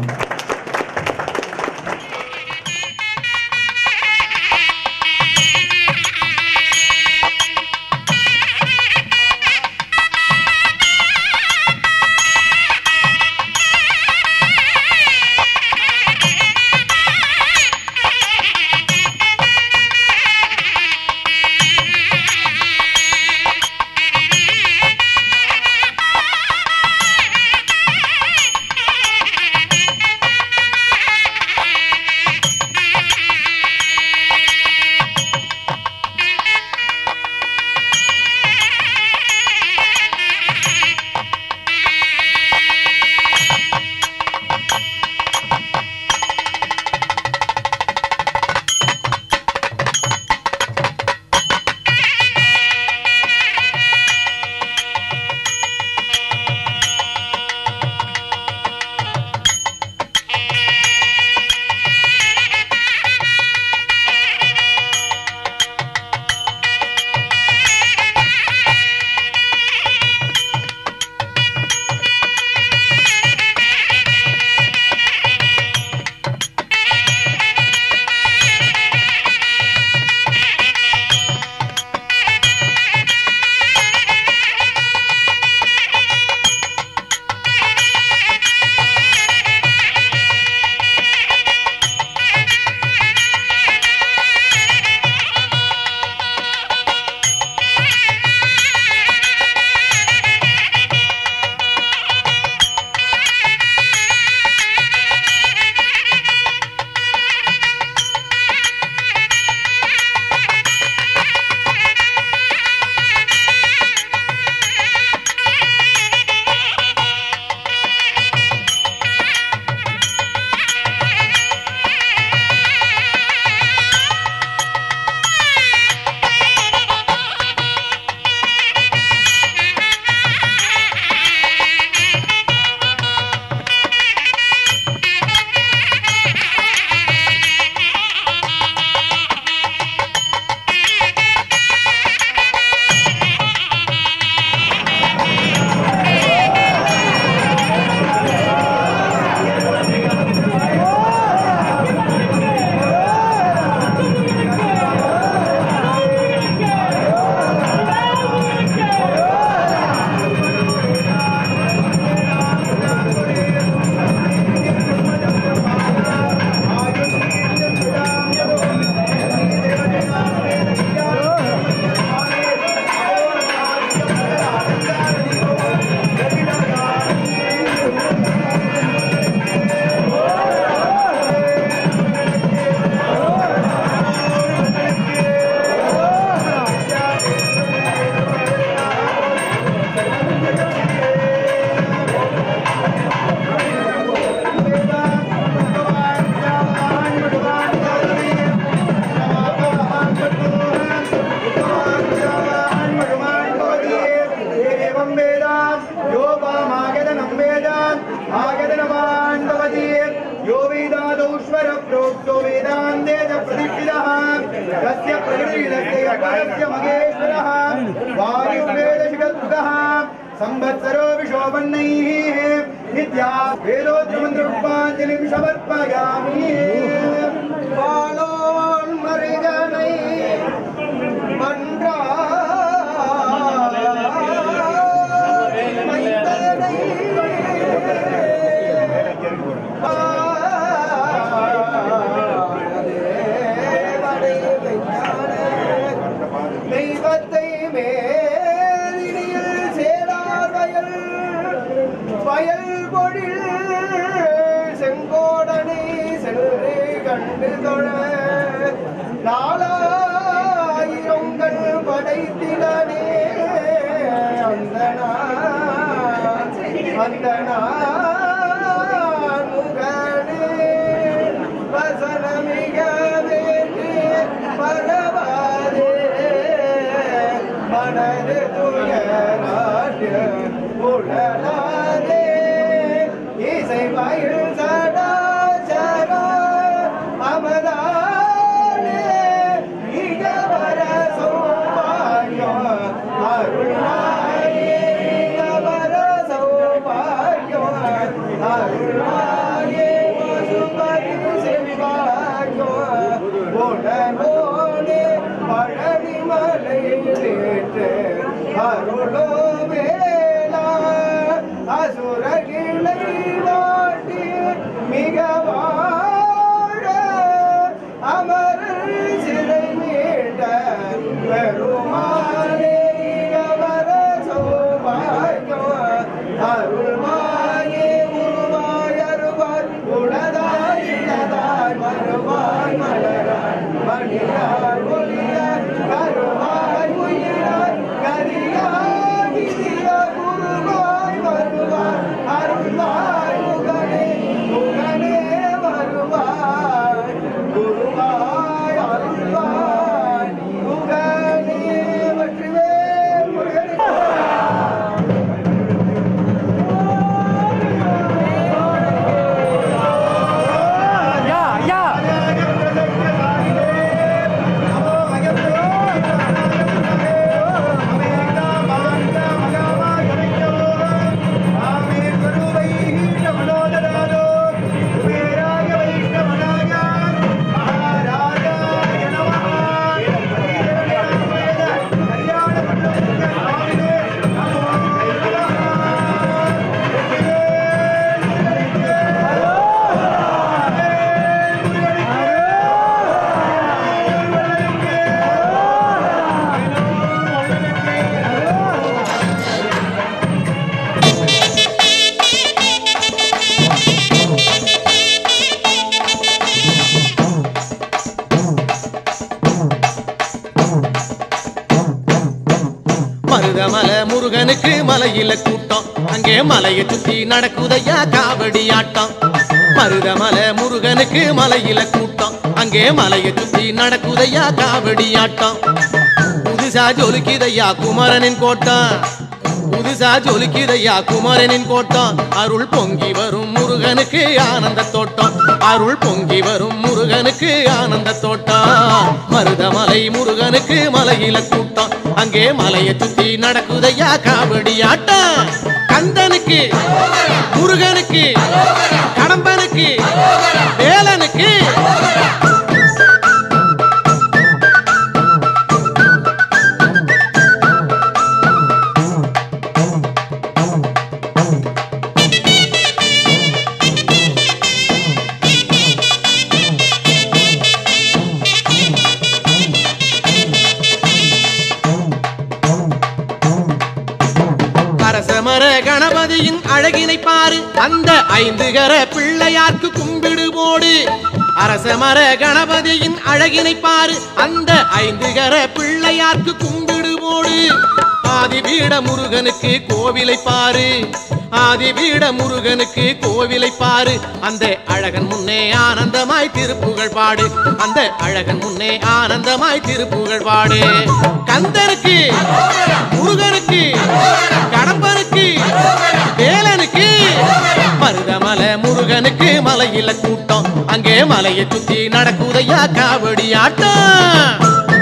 प्रोक्तो वेदान्ते च प्रतिष्ठितः तस्य प्रकृतिरस्य यज्ञस्य महेश्वरः वायुर्वेदशिखद्भुतः संवत्सरो विशोपन्नैः नित्या वेदोत्रमन्त्रोपाञ्जलिं समर्पयामि பாலோன்மருகனை மன்றா தெய்வத்தை மேலினியில் சேரார் வயல் வயல் பொழில் செங்கோடனை சென்று கண்டு தொழ நாலாயிரங்கள் படைத்திடனே அந்த நாள் அந்த நாள் முகனே வசனமிக வேண்டி பரவாதே மனது துயராட்டு உடலாதே இசை மயில் சடாச்சர அமதானே இகவர சௌபாயம் உடனோடு பழனி மலையிலேற்று அருளோ வேளா அசுரகிளை வாட்டி மிக வாழ அமரர் சிறை மீட்ட பெருமானே அமர சௌபாகியம் அருள்வாயே உருவாய் அருவாய் உளதாய் இளதாய் மறுவாய் மலராய் மணியாய் ஒளியாய் கருவாய் உயிராய் கரியாய் விதியாய் குருவாய் வருவாய் அருள்வாய் முகனே முகனே வருவாய் குருவாய் அருள்வாய் முகனே வெற்றிவேல் முருகனே ஐயா ஐயா மருதமல முருகனுக்கு மலையில கூட்டம் அங்கே மலையை சுத்தி நடக்குதையா காவடி ஆட்டம் மருதமல முருகனுக்கு மலையில கூட்டம் அங்கே மலையை சுத்தி நடக்குதையா காவடி ஆட்டம் புதுசா ஜொலிக்குதையா குமரனின் கோட்டம் புதுசா ஜொலிக்குதையா குமரனின் கோட்டம் அருள் பொங்கி வரும் முருகனுக்கு ஆனந்த தோட்டம் அருள் பொங்கி வரும் முருகனுக்கு ஆனந்த தோட்டம் மருதமலை முருகனுக்கு மலையில கூட்டம் அங்கே மலையை சுத்தி நடக்குதையா காவடி ஆட்டம் கந்தனுக்கு முருகனுக்கு கடம்பனுக்கு வேலனுக்கு அரசமர கணபதியின் அழகினை பாரு அந்த ஐந்து கர பிள்ளையார்க்கு கும்பிடு போடு அரசமர கணபதியின் அழகினை பாரு அந்த ஐந்து கர பிள்ளையார்க்கு கும்பிடு போடு ஆதிபீட முருகனுக்கு கோவிலை பாரு ஆதிபீட முருகனுக்கு கோவிலை பாரு அந்த அழகன் முன்னே ஆனந்தமாய் திருப்புகழ் பாடு அந்த அழகன் முன்னே ஆனந்தமாய் திருப்புகழ் பாடு கந்தனுக்கு முருகனுக்கு கடம்பனுக்கு வேலனுக்கு மருதமல முருகனுக்கு மலையில கூட்டம் அங்கே மலையை சுத்தி நடக்குதையா காவடி ஆட்டம்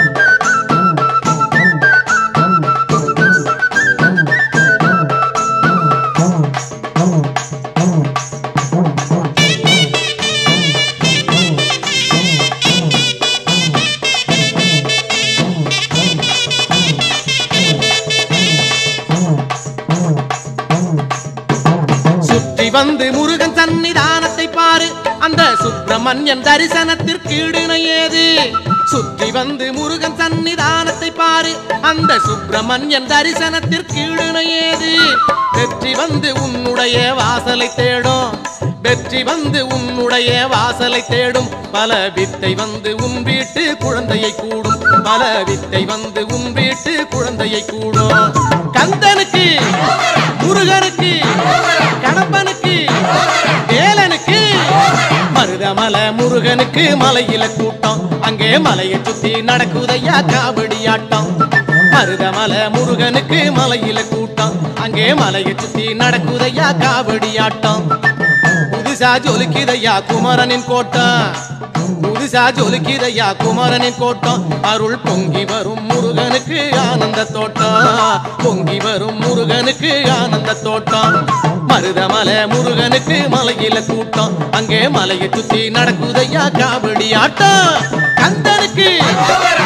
சுற்றி வந்து முருகன் சன்னிதானத்தை பாரு அந்த சுப்பிரமணியன் தரிசனத்திற்கு இடுணை ஏது சுற்றி வந்து முருகன் சன்னிதானத்தை பாரு அந்த சுப்பிரமணியன் தரிசனத்திற்கு இடுணை ஏது வெற்றி வந்து உன்னுடைய வாசலை தேடும் வெற்றி வந்து உன்னுடைய வாசலை தேடும் பல வித்தை வந்து உன் வீட்டு குழந்தையை கூடும் பல வித்தை வந்து உன் வீட்டு குழந்தையை கூடும் கந்தனுக்கு முருகனுக்கு கடம்பனுக்கு வேலனுக்கு மருதமல முருகனுக்கு மலையில கூட்டம் அங்கே மலையை சுத்தி நடக்குதையா காவடி ஆட்டம் மருதமல முருகனுக்கு மலையில கூட்டம் அங்கே மலையை சுத்தி நடக்குதையா காவடி ஆட்டம் புதுசா ஜொலிக்குதையா குமரனின் கோட்டம் புதுசா ஜொலிக்குதையா குமரனின் கோட்டம் அருள் பொங்கி வரும் முருகனுக்கு ஆனந்த தோட்டம் பொங்கி வரும் முருகனுக்கு ஆனந்த தோட்டம் மருதமலை முருகனுக்கு மலையில கூட்டம் அங்கே மலையை சுத்தி நடக்குதையா காவடி ஆட்டம் கந்தனுக்கு